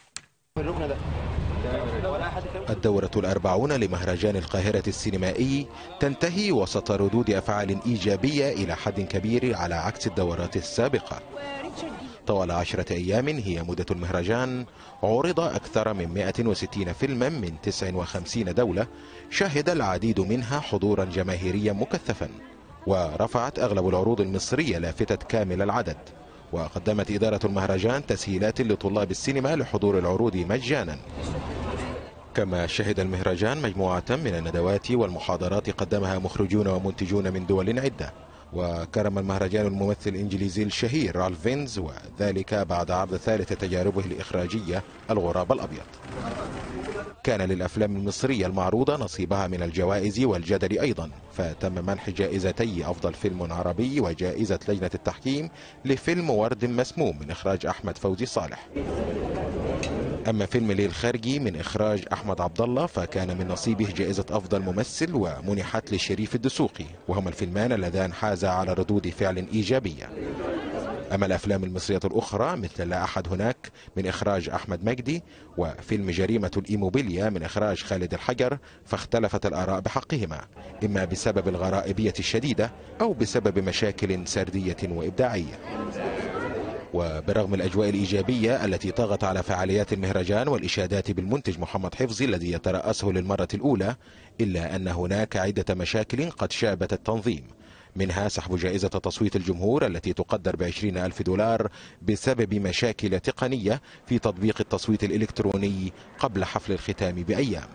الدورة الأربعون لمهرجان القاهرة السينمائي تنتهي وسط ردود أفعال إيجابية إلى حد كبير على عكس الدورات السابقة طوال عشرة أيام هي مدة المهرجان عرض أكثر من 160 فيلما من 59 دولة شهد العديد منها حضورا جماهيريا مكثفا ورفعت أغلب العروض المصرية لافتة كامل العدد وقدمت إدارة المهرجان تسهيلات لطلاب السينما لحضور العروض مجانا كما شهد المهرجان مجموعة من الندوات والمحاضرات قدمها مخرجون ومنتجون من دول عدة وكرم المهرجان الممثل الإنجليزي الشهير رالف فينز وذلك بعد عرض ثالث تجاربه الإخراجية الغراب الأبيض كان للأفلام المصرية المعروضة نصيبها من الجوائز والجدل أيضا فتم منح جائزتي أفضل فيلم عربي وجائزة لجنة التحكيم لفيلم ورد مسموم من إخراج أحمد فوزي صالح أما فيلم ليل خارجي من إخراج أحمد عبد الله فكان من نصيبه جائزة أفضل ممثل ومنحت لشريف الدسوقي وهما الفيلمان اللذان حازا على ردود فعل إيجابية أما الأفلام المصرية الأخرى مثل لا أحد هناك من إخراج أحمد مجدي وفيلم جريمة الإيموبيليا من إخراج خالد الحجر فاختلفت الآراء بحقهما إما بسبب الغرائبية الشديدة أو بسبب مشاكل سردية وإبداعية وبرغم الأجواء الإيجابية التي طغت على فعاليات المهرجان والإشادات بالمنتج محمد حفظي الذي يترأسه للمرة الأولى إلا أن هناك عدة مشاكل قد شابت التنظيم منها سحب جائزة تصويت الجمهور التي تقدر بعشرين ألف دولار بسبب مشاكل تقنية في تطبيق التصويت الإلكتروني قبل حفل الختام بأيام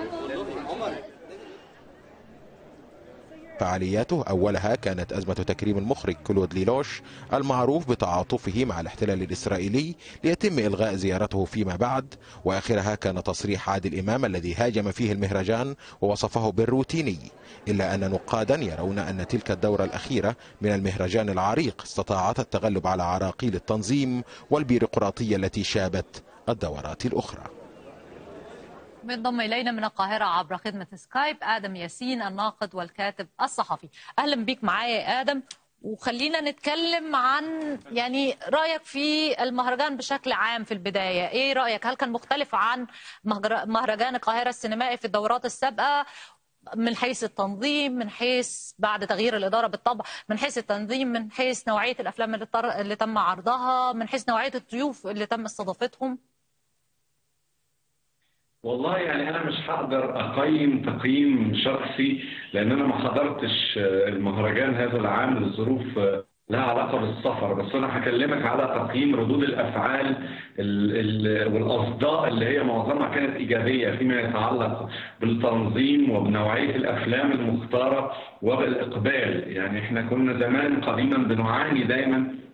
فعالياته أولها كانت أزمة تكريم المخرج كلود ليلوش المعروف بتعاطفه مع الاحتلال الإسرائيلي ليتم إلغاء زيارته فيما بعد وآخرها كان تصريح عادل إمام الذي هاجم فيه المهرجان ووصفه بالروتيني إلا أن نقادا يرون أن تلك الدورة الأخيرة من المهرجان العريق استطاعت التغلب على عراقيل التنظيم والبيروقراطية التي شابت الدورات الأخرى بينضم إلينا من القاهرة عبر خدمة سكايب آدم ياسين الناقد والكاتب الصحفي أهلا بيك معايا يا آدم وخلينا نتكلم عن يعني رأيك في المهرجان بشكل عام في البداية إيه رأيك هل كان مختلف عن مهجر- مهرجان القاهرة السينمائي في الدورات السابقة من حيث التنظيم من حيث بعد تغيير الإدارة بالطبع من حيث التنظيم من حيث نوعية الأفلام اللي, طر... اللي تم عرضها من حيث نوعية الضيوف اللي تم استضافتهم والله يعني انا مش هقدر اقيم تقييم شخصي لان انا ما حضرتش المهرجان هذا العام لظروف لها علاقه بالسفر بس انا هكلمك على تقييم ردود الافعال ال ال والاصداء اللي هي معظمها كانت ايجابيه فيما يتعلق بالتنظيم وبنوعيه الافلام المختاره وبالاقبال يعني احنا كنا زمان قديما بنعاني دايما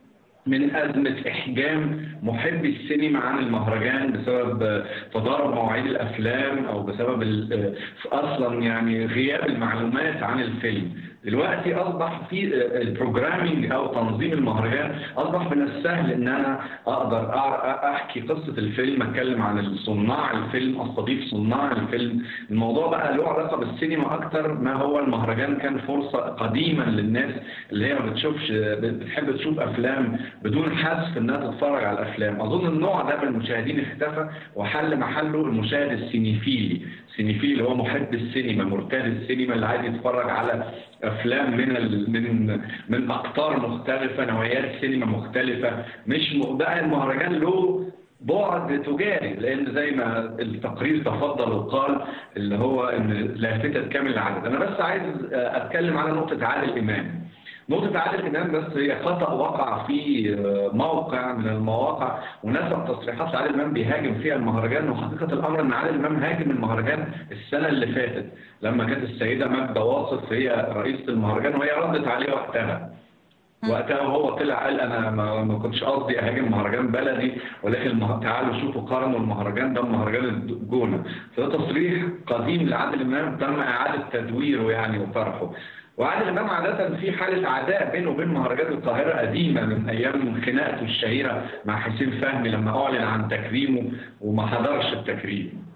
من أزمة إحجام محبي السينما عن المهرجان بسبب تضارب مواعيد الأفلام أو بسبب ال- أصلا يعني غياب المعلومات عن الفيلم دلوقتي أصبح في البروجرامينج أو تنظيم المهرجان أصبح من السهل إن أنا أقدر أع- أحكي قصة الفيلم أتكلم عن صناع الفيلم أستضيف صناع الفيلم الموضوع بقى له علاقة بالسينما أكتر ما هو المهرجان كان فرصة قديما للناس اللي هي ما بتشوفش بتحب تشوف أفلام بدون حذف انها تتفرج على الافلام اظن النوع ده من المشاهدين اختفى وحل محله المشاهد السينيفيلي السينيفيلي اللي هو محب السينما مرتاد السينما اللي عايز يتفرج على افلام من ال... من من اقطار مختلفه نوعيات سينما مختلفه مش م... بقى المهرجان له بعد تجاري لان زي ما التقرير تفضل وقال اللي هو ان لافتة كامل العدد انا بس عايز اتكلم على نقطه عادل امام نقطة عادل إمام بس هي خطأ وقع في موقع من المواقع ونسب تصريحات عادل إمام بيهاجم فيها المهرجان وحقيقة الأمر إن عادل إمام هاجم المهرجان السنة اللي فاتت لما كانت السيدة ماجدة واصف هي رئيسة المهرجان وهي ردت عليه وقتها وقتها هو طلع قال انا ما, ما كنتش قصدي اهاجم مهرجان بلدي ولكن المه... تعالوا شوفوا قارنوا المهرجان ده بمهرجان الجونه فده تصريح قديم لعادل امام تم اعاده تدويره يعني وطرحه وعادل امام عاده في حاله عداء بينه وبين مهرجان القاهره قديمه من ايام خناقته الشهيره مع حسين فهمي لما اعلن عن تكريمه وما حضرش التكريم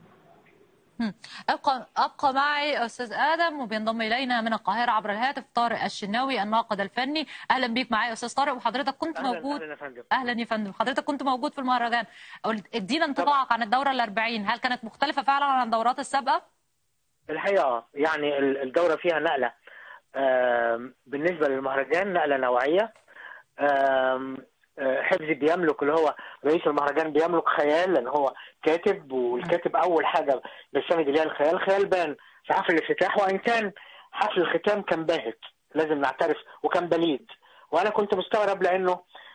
أبقى, أبقى معي أستاذ آدم وبينضم إلينا من القاهرة عبر الهاتف طارق الشناوي الناقد الفني أهلا بيك معي أستاذ طارق وحضرتك كنت أهلاً موجود أهلاً يا فندم. أهلا يا فندم حضرتك كنت موجود في المهرجان قلت- ادينا انطباعك عن الدورة الأربعين هل كانت مختلفة فعلا عن الدورات السابقة؟ الحقيقه آه، يعني ال- الدوره فيها نقله آم، بالنسبه للمهرجان نقله نوعيه آم، آه، حفظي بيملك اللي هو رئيس المهرجان بيملك خيال لان هو كاتب والكاتب اول حاجه بيستند اليها الخيال الخيال بان في حفل الافتتاح وان كان حفل الختام كان باهت لازم نعترف وكان بليد وانا كنت مستغرب لانه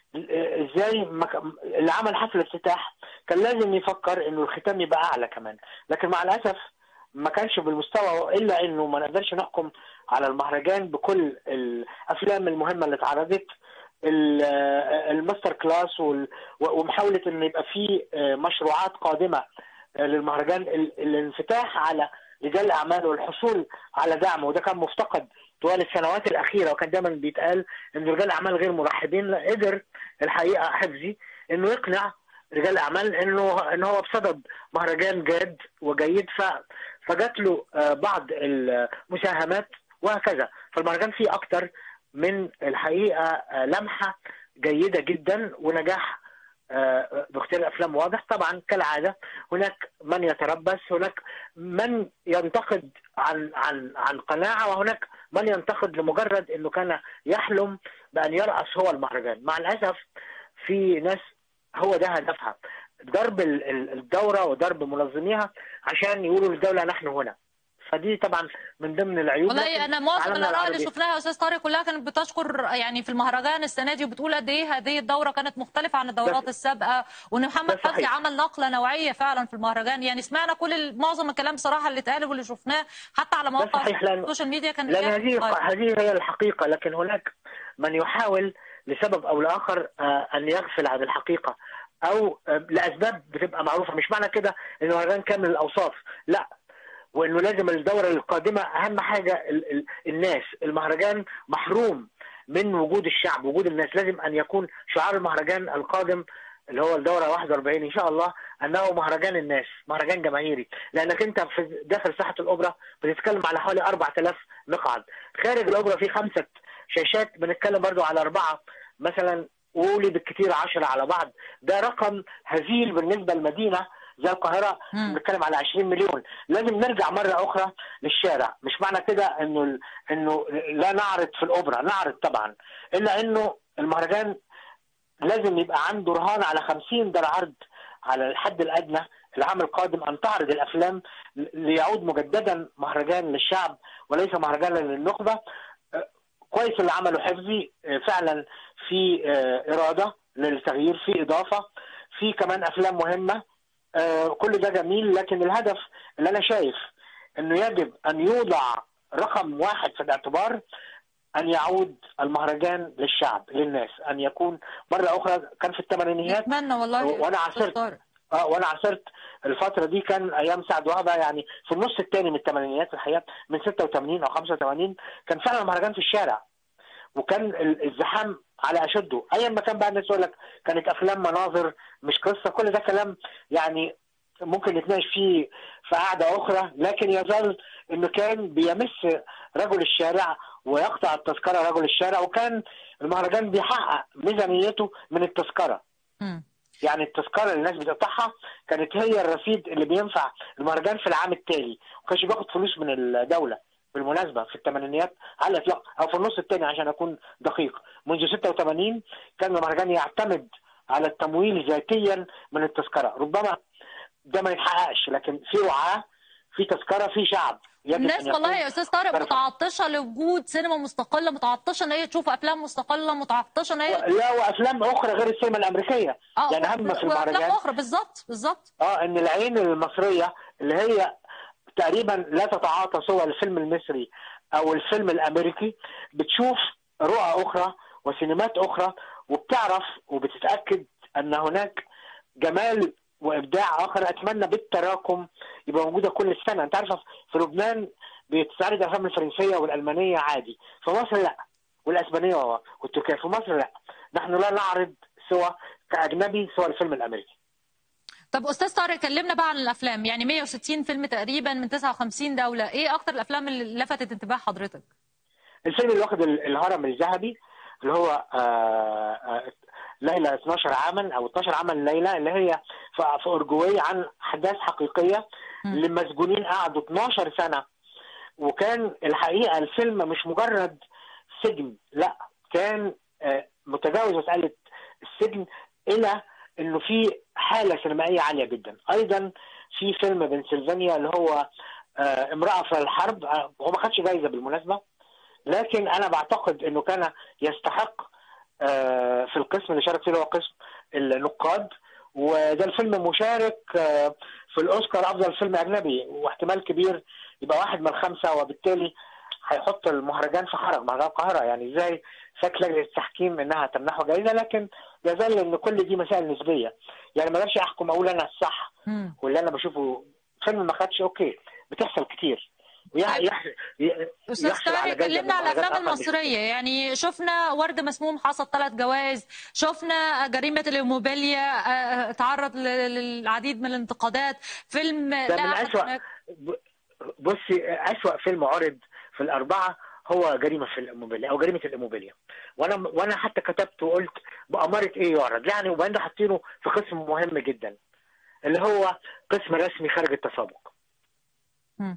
آه، ازاي ما ك- اللي عمل حفل الافتتاح كان لازم يفكر انه الختام يبقى اعلى كمان لكن مع الاسف ما كانش بالمستوى الا انه ما نقدرش نحكم على المهرجان بكل الافلام المهمه اللي اتعرضت ال- آه، الماستر كلاس وال- ومحاوله ان يبقى في آه، مشروعات قادمه آه، للمهرجان ال- الانفتاح على رجال الاعمال والحصول على دعم وده كان مفتقد طوال السنوات الاخيره وكان دايما بيتقال ان رجال الاعمال غير مرحبين لا قدر الحقيقه حفظي انه يقنع رجال الاعمال انه ان هو بصدد مهرجان جاد وجيد ف فجات له آه، بعض المساهمات وهكذا فالمهرجان فيه اكتر من الحقيقه آه، لمحه جيده جدا ونجاح آه، باختيار الافلام واضح طبعا كالعاده هناك من يتربص هناك من ينتقد عن عن عن قناعه وهناك من ينتقد لمجرد انه كان يحلم بان يرأس هو المهرجان مع الاسف في ناس هو ده هدفها ضرب ال- ال- الدوره وضرب منظميها عشان يقولوا للدوله نحن هنا فدي طبعا من ضمن العيوب والله لكن انا معظم عالمنا الاراء اللي العربي- شفناها يا استاذ طارق كلها كانت بتشكر يعني في المهرجان السنه دي وبتقول قد ايه هذه الدوره كانت مختلفه عن الدورات ده- السابقه وان محمد ده صحيح. حفظي عمل نقله نوعيه فعلا في المهرجان يعني سمعنا كل ال- معظم الكلام صراحه اللي اتقال واللي شفناه حتى على مواقع صحيح، لأن- السوشيال ميديا كان لان إيجابي. هذه طيب. هذه هي الحقيقه لكن هناك من يحاول لسبب او لاخر آه، ان يغفل عن الحقيقه او آه، لاسباب بتبقى معروفه مش معنى كده ان المهرجان كامل الاوصاف لا وانه لازم الدوره القادمه اهم حاجه ال ال الناس المهرجان محروم من وجود الشعب وجود الناس لازم ان يكون شعار المهرجان القادم اللي هو الدوره 41 ان شاء الله انه مهرجان الناس مهرجان جماهيري لانك انت في داخل ساحه الاوبرا بتتكلم على حوالي 4000 مقعد خارج الاوبرا في خمسه شاشات بنتكلم برضو على اربعه مثلا قولي بالكثير 10 على بعض ده رقم هزيل بالنسبه لمدينه زي القاهره مم. بنتكلم على 20 مليون لازم نرجع مره اخرى للشارع مش معنى كده انه ال- انه لا نعرض في الاوبرا نعرض طبعا الا انه المهرجان لازم يبقى عنده رهان على 50 دار عرض على الحد الادنى العام القادم ان تعرض الافلام ليعود مجددا مهرجان للشعب وليس مهرجانا للنخبه آه، كويس اللي عمله حفظي آه، فعلا في آه، اراده للتغيير في اضافه في كمان افلام مهمه آه، كل ده جميل لكن الهدف اللي انا شايف انه يجب ان يوضع رقم واحد في الاعتبار ان يعود المهرجان للشعب للناس ان يكون مره اخرى كان في الثمانينيات اتمنى والله وانا أستاذ عاصرت طارق. اه وانا عاصرت الفتره دي كان ايام سعد وهبه يعني في النص الثاني من الثمانينيات الحقيقه من 86 او 85 كان فعلا المهرجان في الشارع وكان ال- الزحام على اشده ايا ما كان بقى الناس يقول لك كانت افلام مناظر مش قصه كل ده كلام يعني ممكن نتناقش فيه في قعده اخرى لكن يظل انه كان بيمس رجل الشارع ويقطع التذكره رجل الشارع وكان المهرجان بيحقق ميزانيته من التذكره مم. يعني التذكره اللي الناس بتقطعها كانت هي الرصيد اللي بينفع المهرجان في العام التالي ما كانش بياخد فلوس من الدوله بالمناسبه في الثمانينيات على الاطلاق او في النص الثاني عشان اكون دقيق منذ 86 كان المهرجان يعتمد على التمويل ذاتيا من التذكره ربما ده ما يتحققش لكن في وعاه في تذكره في شعب يجب الناس أن يكون والله يا استاذ طارق طرفاً. متعطشه لوجود سينما مستقله متعطشه ان هي تشوف افلام مستقله متعطشه ان هي لا وافلام اخرى غير السينما الامريكيه اه يعني هم في وافلام المهرجان اخرى بالظبط بالظبط اه ان العين المصريه اللي هي تقريبا لا تتعاطى سوى الفيلم المصري او الفيلم الامريكي بتشوف رؤى اخرى وسينمات اخرى وبتعرف وبتتاكد ان هناك جمال وابداع اخر اتمنى بالتراكم يبقى موجوده كل سنه انت عارف في لبنان بتستعرض الافلام الفرنسيه والالمانيه عادي في مصر لا والاسبانيه والتركيه في مصر لا نحن لا نعرض سوى كاجنبي سوى الفيلم الامريكي طب استاذ طارق كلمنا بقى عن الافلام يعني 160 فيلم تقريبا من 59 دوله ايه اكتر الافلام اللي لفتت انتباه حضرتك الفيلم اللي واخد ال- الهرم الذهبي اللي هو آه، آه، ليلى 12 عاما او 12 عاما ليلى اللي هي في في اورجواي عن احداث حقيقيه مم. لمسجونين قعدوا 12 سنه وكان الحقيقه الفيلم مش مجرد سجن لا كان آه، متجاوز مساله السجن الى انه في حاله سينمائيه عاليه جدا ايضا في فيلم بنسلفانيا اللي هو آه، امراه في الحرب آه، هو ما خدش جايزه بالمناسبه لكن انا بعتقد انه كان يستحق آه، في القسم اللي شارك فيه اللي هو قسم النقاد وده الفيلم مشارك آه، في الاوسكار افضل فيلم اجنبي واحتمال كبير يبقى واحد من الخمسه وبالتالي هيحط المهرجان في حرج مهرجان القاهره يعني ازاي فات لجنه التحكيم انها تمنحه جائزه لكن يظل ان كل دي مسائل نسبيه يعني ما اقدرش احكم اقول انا الصح مم. واللي انا بشوفه فيلم ما خدش اوكي بتحصل كتير ويح- طيب. يح- ي- استاذ يحصل على طارق جايزة كلمنا من على الافلام مهرجان آخر المصريه يعني شفنا ورد مسموم حصد ثلاث جوائز شفنا جريمه الايموبيليا آه، تعرض ل- للعديد من الانتقادات فيلم ده لا من أحد أسوأ هناك. ب- بصي أسوأ فيلم عرض في الأربعة هو جريمة في الإيموبيليا أو جريمة الإيموبيليا وأنا وأنا حتى كتبت وقلت بأمارة إيه يعرض يعني وبعدين حاطينه في قسم مهم جدا اللي هو قسم رسمي خارج التسابق مم.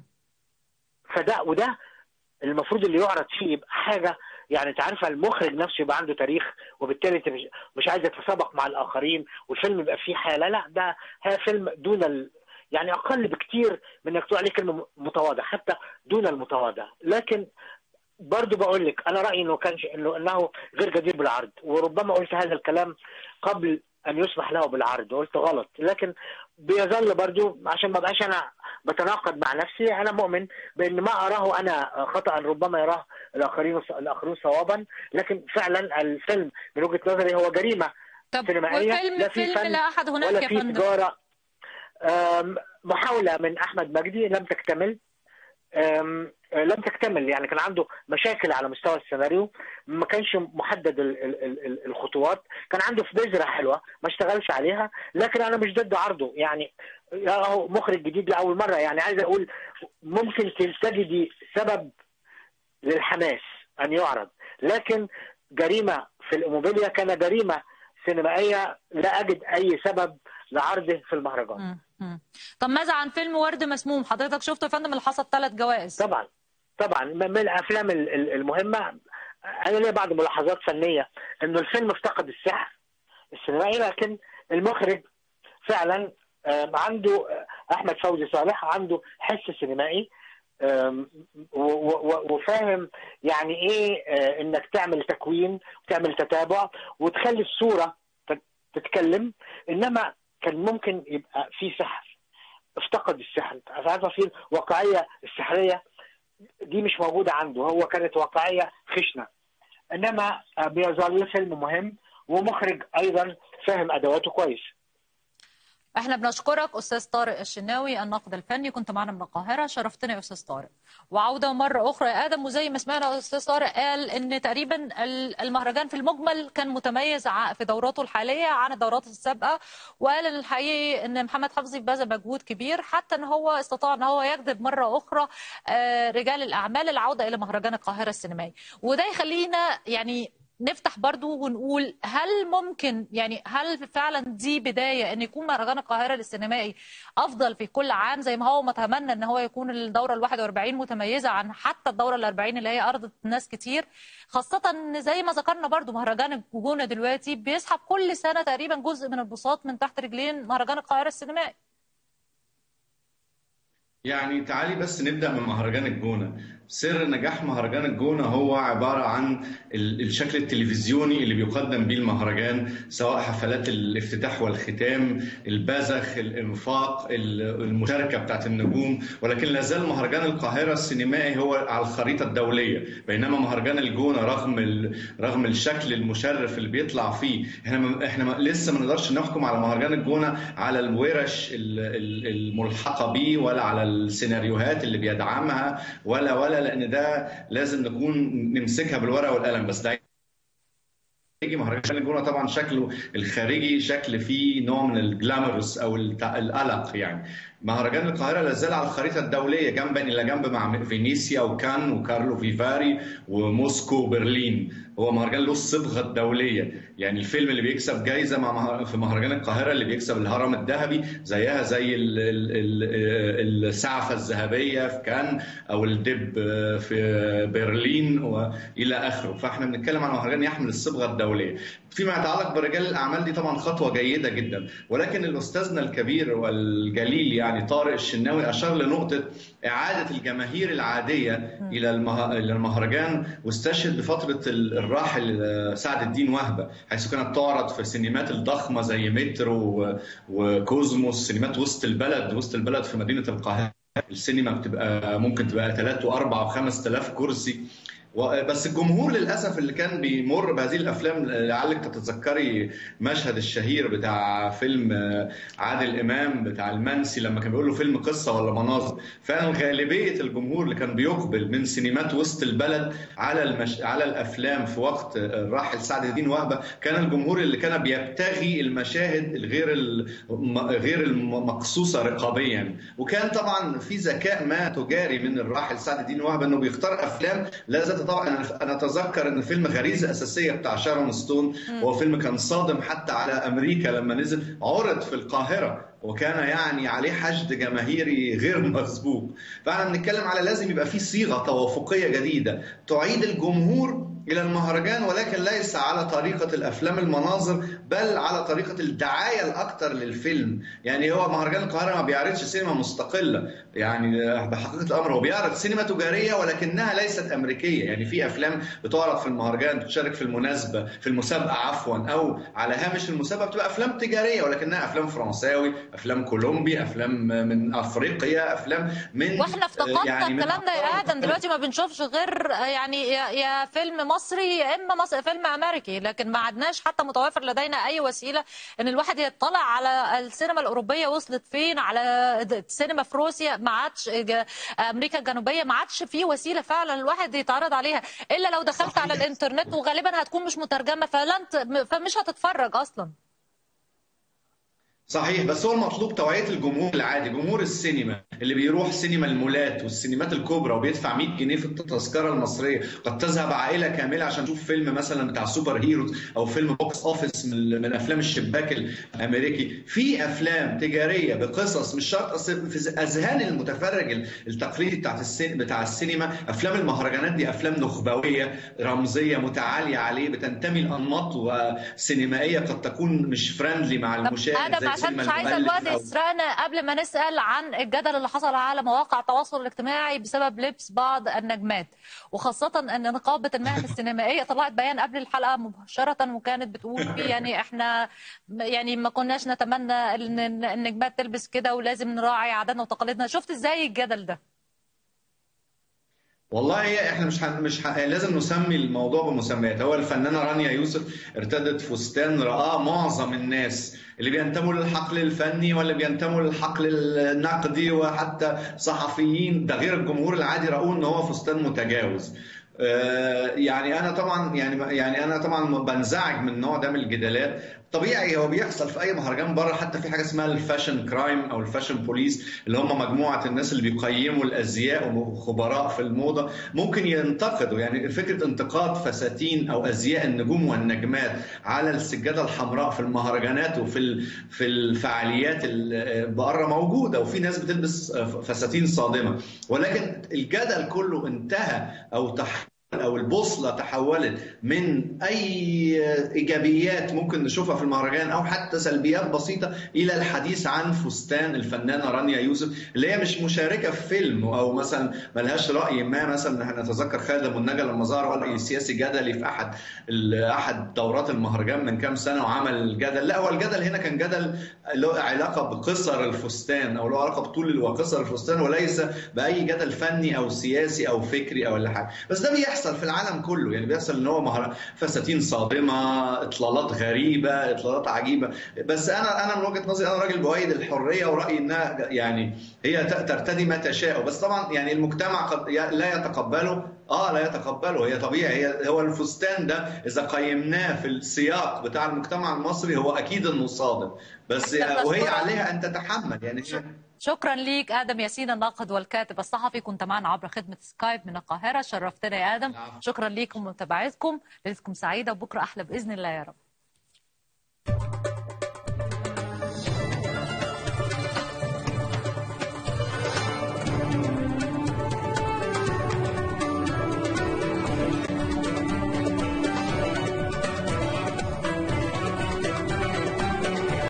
فده وده المفروض اللي يعرض فيه يبقى حاجه يعني انت عارفه المخرج نفسه يبقى عنده تاريخ وبالتالي انت مش, مش عايز يتسابق مع الاخرين والفيلم يبقى فيه حاله لا ده هي فيلم دون ال... يعني اقل بكتير من انك تقول عليه كلمه متواضع حتى دون المتواضع لكن برضو بقول لك انا رايي انه كان انه انه غير جدير بالعرض وربما قلت هذا الكلام قبل ان يسمح له بالعرض وقلت غلط لكن بيظل برضو عشان ما بقاش انا بتناقض مع نفسي انا مؤمن بان ما اراه انا خطا ربما يراه الاخرين الاخرون صوابا لكن فعلا الفيلم من وجهه نظري هو جريمه طب سينمائية، والفيلم لا في فيلم فن لا احد هناك ولا يا في فندم تجاره أم، محاوله من احمد مجدي لم تكتمل أم، لم تكتمل يعني كان عنده مشاكل على مستوى السيناريو ما كانش محدد ال- ال- ال- ال- الخطوات كان عنده في بذره حلوه ما اشتغلش عليها لكن انا مش ضد عرضه يعني هو مخرج جديد لاول مره يعني عايز اقول ممكن تجدي سبب للحماس ان يعرض لكن جريمه في الايموبيليا كان جريمه سينمائيه لا اجد اي سبب لعرضه في المهرجان مم. مم. طب ماذا عن فيلم ورد مسموم حضرتك شفته يا فندم اللي حصد ثلاث جوائز طبعا طبعا من الافلام ال- ال- المهمه انا ليا بعض ملاحظات فنيه انه الفيلم افتقد السحر السينمائي لكن المخرج فعلا آم، عنده آه، احمد فوزي صالح عنده حس سينمائي آم، و- و- و- وفاهم يعني ايه آه، انك تعمل تكوين وتعمل تتابع وتخلي الصوره تت- تتكلم انما كان ممكن يبقى في سحر افتقد السحر عارفه في الواقعيه السحريه دي مش موجوده عنده هو كانت واقعيه خشنه انما بيظل فيلم مهم ومخرج ايضا فاهم ادواته كويس احنا بنشكرك استاذ طارق الشناوي الناقد الفني كنت معنا من القاهره شرفتنا يا استاذ طارق وعوده مره اخرى يا ادم وزي ما سمعنا استاذ طارق قال ان تقريبا المهرجان في المجمل كان متميز في دوراته الحاليه عن الدورات السابقه وقال ان الحقيقي ان محمد حفظي بذل مجهود كبير حتى ان هو استطاع ان هو يجذب مره اخرى رجال الاعمال العوده الى مهرجان القاهره السينمائي وده يخلينا يعني نفتح برضو ونقول هل ممكن يعني هل فعلا دي بدايه ان يكون مهرجان القاهره السينمائي افضل في كل عام زي ما هو متمنى ان هو يكون الدوره ال 41 متميزه عن حتى الدوره ال 40 اللي هي ارضت ناس كتير خاصه ان زي ما ذكرنا برضو مهرجان الجونه دلوقتي بيسحب كل سنه تقريبا جزء من البساط من تحت رجلين مهرجان القاهره السينمائي يعني تعالي بس نبدا من مهرجان الجونه سر نجاح مهرجان الجونه هو عباره عن الشكل التلفزيوني اللي بيقدم بيه المهرجان سواء حفلات الافتتاح والختام البذخ الانفاق المشاركه بتاعت النجوم ولكن لا زال مهرجان القاهره السينمائي هو على الخريطه الدوليه بينما مهرجان الجونه رغم رغم الشكل المشرف اللي بيطلع فيه احنا احنا لسه ما نقدرش نحكم على مهرجان الجونه على الورش الملحقه بيه ولا على السيناريوهات اللي بيدعمها ولا ولا لان ده لازم نكون نمسكها بالورقه والقلم بس ده يجي مهرجان الجونه طبعا شكله الخارجي شكل فيه نوع من الجلامرس او القلق يعني مهرجان القاهره لا زال على الخريطه الدوليه جنبا الى جنب مع فينيسيا وكان وكارلو فيفاري وموسكو وبرلين هو مهرجان له الصبغه الدوليه يعني الفيلم اللي بيكسب جايزه مع في مهرجان القاهره اللي بيكسب الهرم الذهبي زيها زي السعفه الذهبيه في كان او الدب في برلين والى اخره فاحنا بنتكلم عن مهرجان يحمل الصبغه الدوليه فيما يتعلق برجال الاعمال دي طبعا خطوه جيده جدا ولكن الاستاذنا الكبير والجليل يعني طارق الشناوي اشار لنقطه اعاده الجماهير العاديه الى المهرجان واستشهد بفتره الراحل سعد الدين وهبه حيث كانت تعرض في السينمات الضخمه زي مترو وكوزموس سينمات وسط البلد وسط البلد في مدينه القاهره السينما بتبقى ممكن تبقى 3 و4 و5000 كرسي بس الجمهور للاسف اللي كان بيمر بهذه الافلام لعلك تتذكري مشهد الشهير بتاع فيلم عادل امام بتاع المنسي لما كان بيقول له فيلم قصه ولا مناظر فعلا غالبيه الجمهور اللي كان بيقبل من سينمات وسط البلد على المش... على الافلام في وقت الراحل سعد الدين وهبه كان الجمهور اللي كان بيبتغي المشاهد الغير ال... غير المقصوصه رقابيا وكان طبعا في ذكاء ما تجاري من الراحل سعد الدين وهبه انه بيختار افلام لا ذات طبعا انا اتذكر ان فيلم غريزه اساسيه بتاع شارون ستون هو فيلم كان صادم حتى على امريكا لما نزل عرض في القاهره وكان يعني عليه حشد جماهيري غير مسبوق فاحنا بنتكلم على لازم يبقى في صيغه توافقيه جديده تعيد الجمهور الى المهرجان ولكن ليس على طريقه الافلام المناظر بل على طريقه الدعايه الاكثر للفيلم يعني هو مهرجان القاهره ما بيعرضش سينما مستقله يعني بحقيقه الامر هو بيعرض سينما تجاريه ولكنها ليست امريكيه يعني في افلام بتعرض في المهرجان بتشارك في المناسبه في المسابقه عفوا او على هامش المسابقه بتبقى افلام تجاريه ولكنها افلام فرنساوي افلام كولومبي افلام من افريقيا افلام من واحنا افتقدنا يعني الكلام ده يا ادم دلوقتي ما بنشوفش غير يعني يا, يا فيلم مصري يا اما مصر فيلم امريكي لكن ما عدناش حتى متوافر لدينا اي وسيله ان الواحد يطلع على السينما الاوروبيه وصلت فين على السينما في روسيا ما عادش امريكا الجنوبيه ما عادش في وسيله فعلا الواحد يتعرض عليها الا لو دخلت صحيح. على الانترنت وغالبا هتكون مش مترجمه فلن فمش هتتفرج اصلا صحيح بس هو المطلوب توعيه الجمهور العادي جمهور السينما اللي بيروح سينما المولات والسينمات الكبرى وبيدفع 100 جنيه في التذكره المصريه قد تذهب عائله كامله عشان تشوف فيلم مثلا بتاع سوبر هيروز او فيلم بوكس اوفيس من, من افلام الشباك الامريكي في افلام تجاريه بقصص مش شرط في اذهان المتفرج التقليدي بتاعت السين بتاع السينما افلام المهرجانات دي افلام نخبويه رمزيه متعاليه عليه بتنتمي لانماط وسينمائيه قد تكون مش فريندلي مع المشاهد زي عشان مش عايزه الوقت يسرقنا قبل ما نسال عن الجدل اللي حصل على مواقع التواصل الاجتماعي بسبب لبس بعض النجمات وخاصه ان نقابه المهن السينمائيه طلعت بيان قبل الحلقه مباشره وكانت بتقول فيه يعني احنا يعني ما كناش نتمنى ان النجمات تلبس كده ولازم نراعي عاداتنا وتقاليدنا شفت ازاي الجدل ده والله احنا مش ح... مش ح... لازم نسمي الموضوع بمسميات هو الفنانه رانيا يوسف ارتدت فستان رآه معظم الناس اللي بينتموا للحقل الفني ولا بينتموا للحقل النقدي وحتى صحفيين ده غير الجمهور العادي رأوه ان هو فستان متجاوز يعني انا طبعا يعني يعني انا طبعا بنزعج من النوع ده من الجدالات طبيعي هو بيحصل في اي مهرجان بره حتى في حاجه اسمها الفاشن كرايم او الفاشن بوليس اللي هم مجموعه الناس اللي بيقيموا الازياء وخبراء في الموضه ممكن ينتقدوا يعني فكره انتقاد فساتين او ازياء النجوم والنجمات على السجاده الحمراء في المهرجانات وفي في الفعاليات بره موجوده وفي ناس بتلبس فساتين صادمه ولكن الجدل كله انتهى او تحول او البوصله تحولت من اي ايجابيات ممكن نشوفها في المهرجان او حتى سلبيات بسيطه الى الحديث عن فستان الفنانه رانيا يوسف اللي هي مش مشاركه في فيلم او مثلا ملهاش راي ما مثلا نتذكر خالد ابو النجا لما ظهر راي سياسي جدلي في احد احد دورات المهرجان من كام سنه وعمل جدل لا هو الجدل هنا كان جدل له علاقه بقصر الفستان او له علاقه بطول وقصر الفستان وليس باي جدل فني او سياسي او فكري او ولا حاجه بس ده بيحصل بيحصل في العالم كله يعني بيحصل ان هو مهر... فساتين صادمه اطلالات غريبه اطلالات عجيبه بس انا انا من وجهه نظري انا راجل بؤيد الحريه ورايي انها يعني هي ترتدي ما تشاء بس طبعا يعني المجتمع قد لا يتقبله اه لا يتقبله هي طبيعي هي هو الفستان ده اذا قيمناه في السياق بتاع المجتمع المصري هو اكيد انه صادم بس وهي عليها ان تتحمل يعني شكرا ليك ادم ياسين الناقد والكاتب الصحفي كنت معنا عبر خدمه سكايب من القاهره شرفتنا يا ادم شكرا ليكم ومتابعتكم ليلتكم سعيده وبكره احلى باذن الله يا رب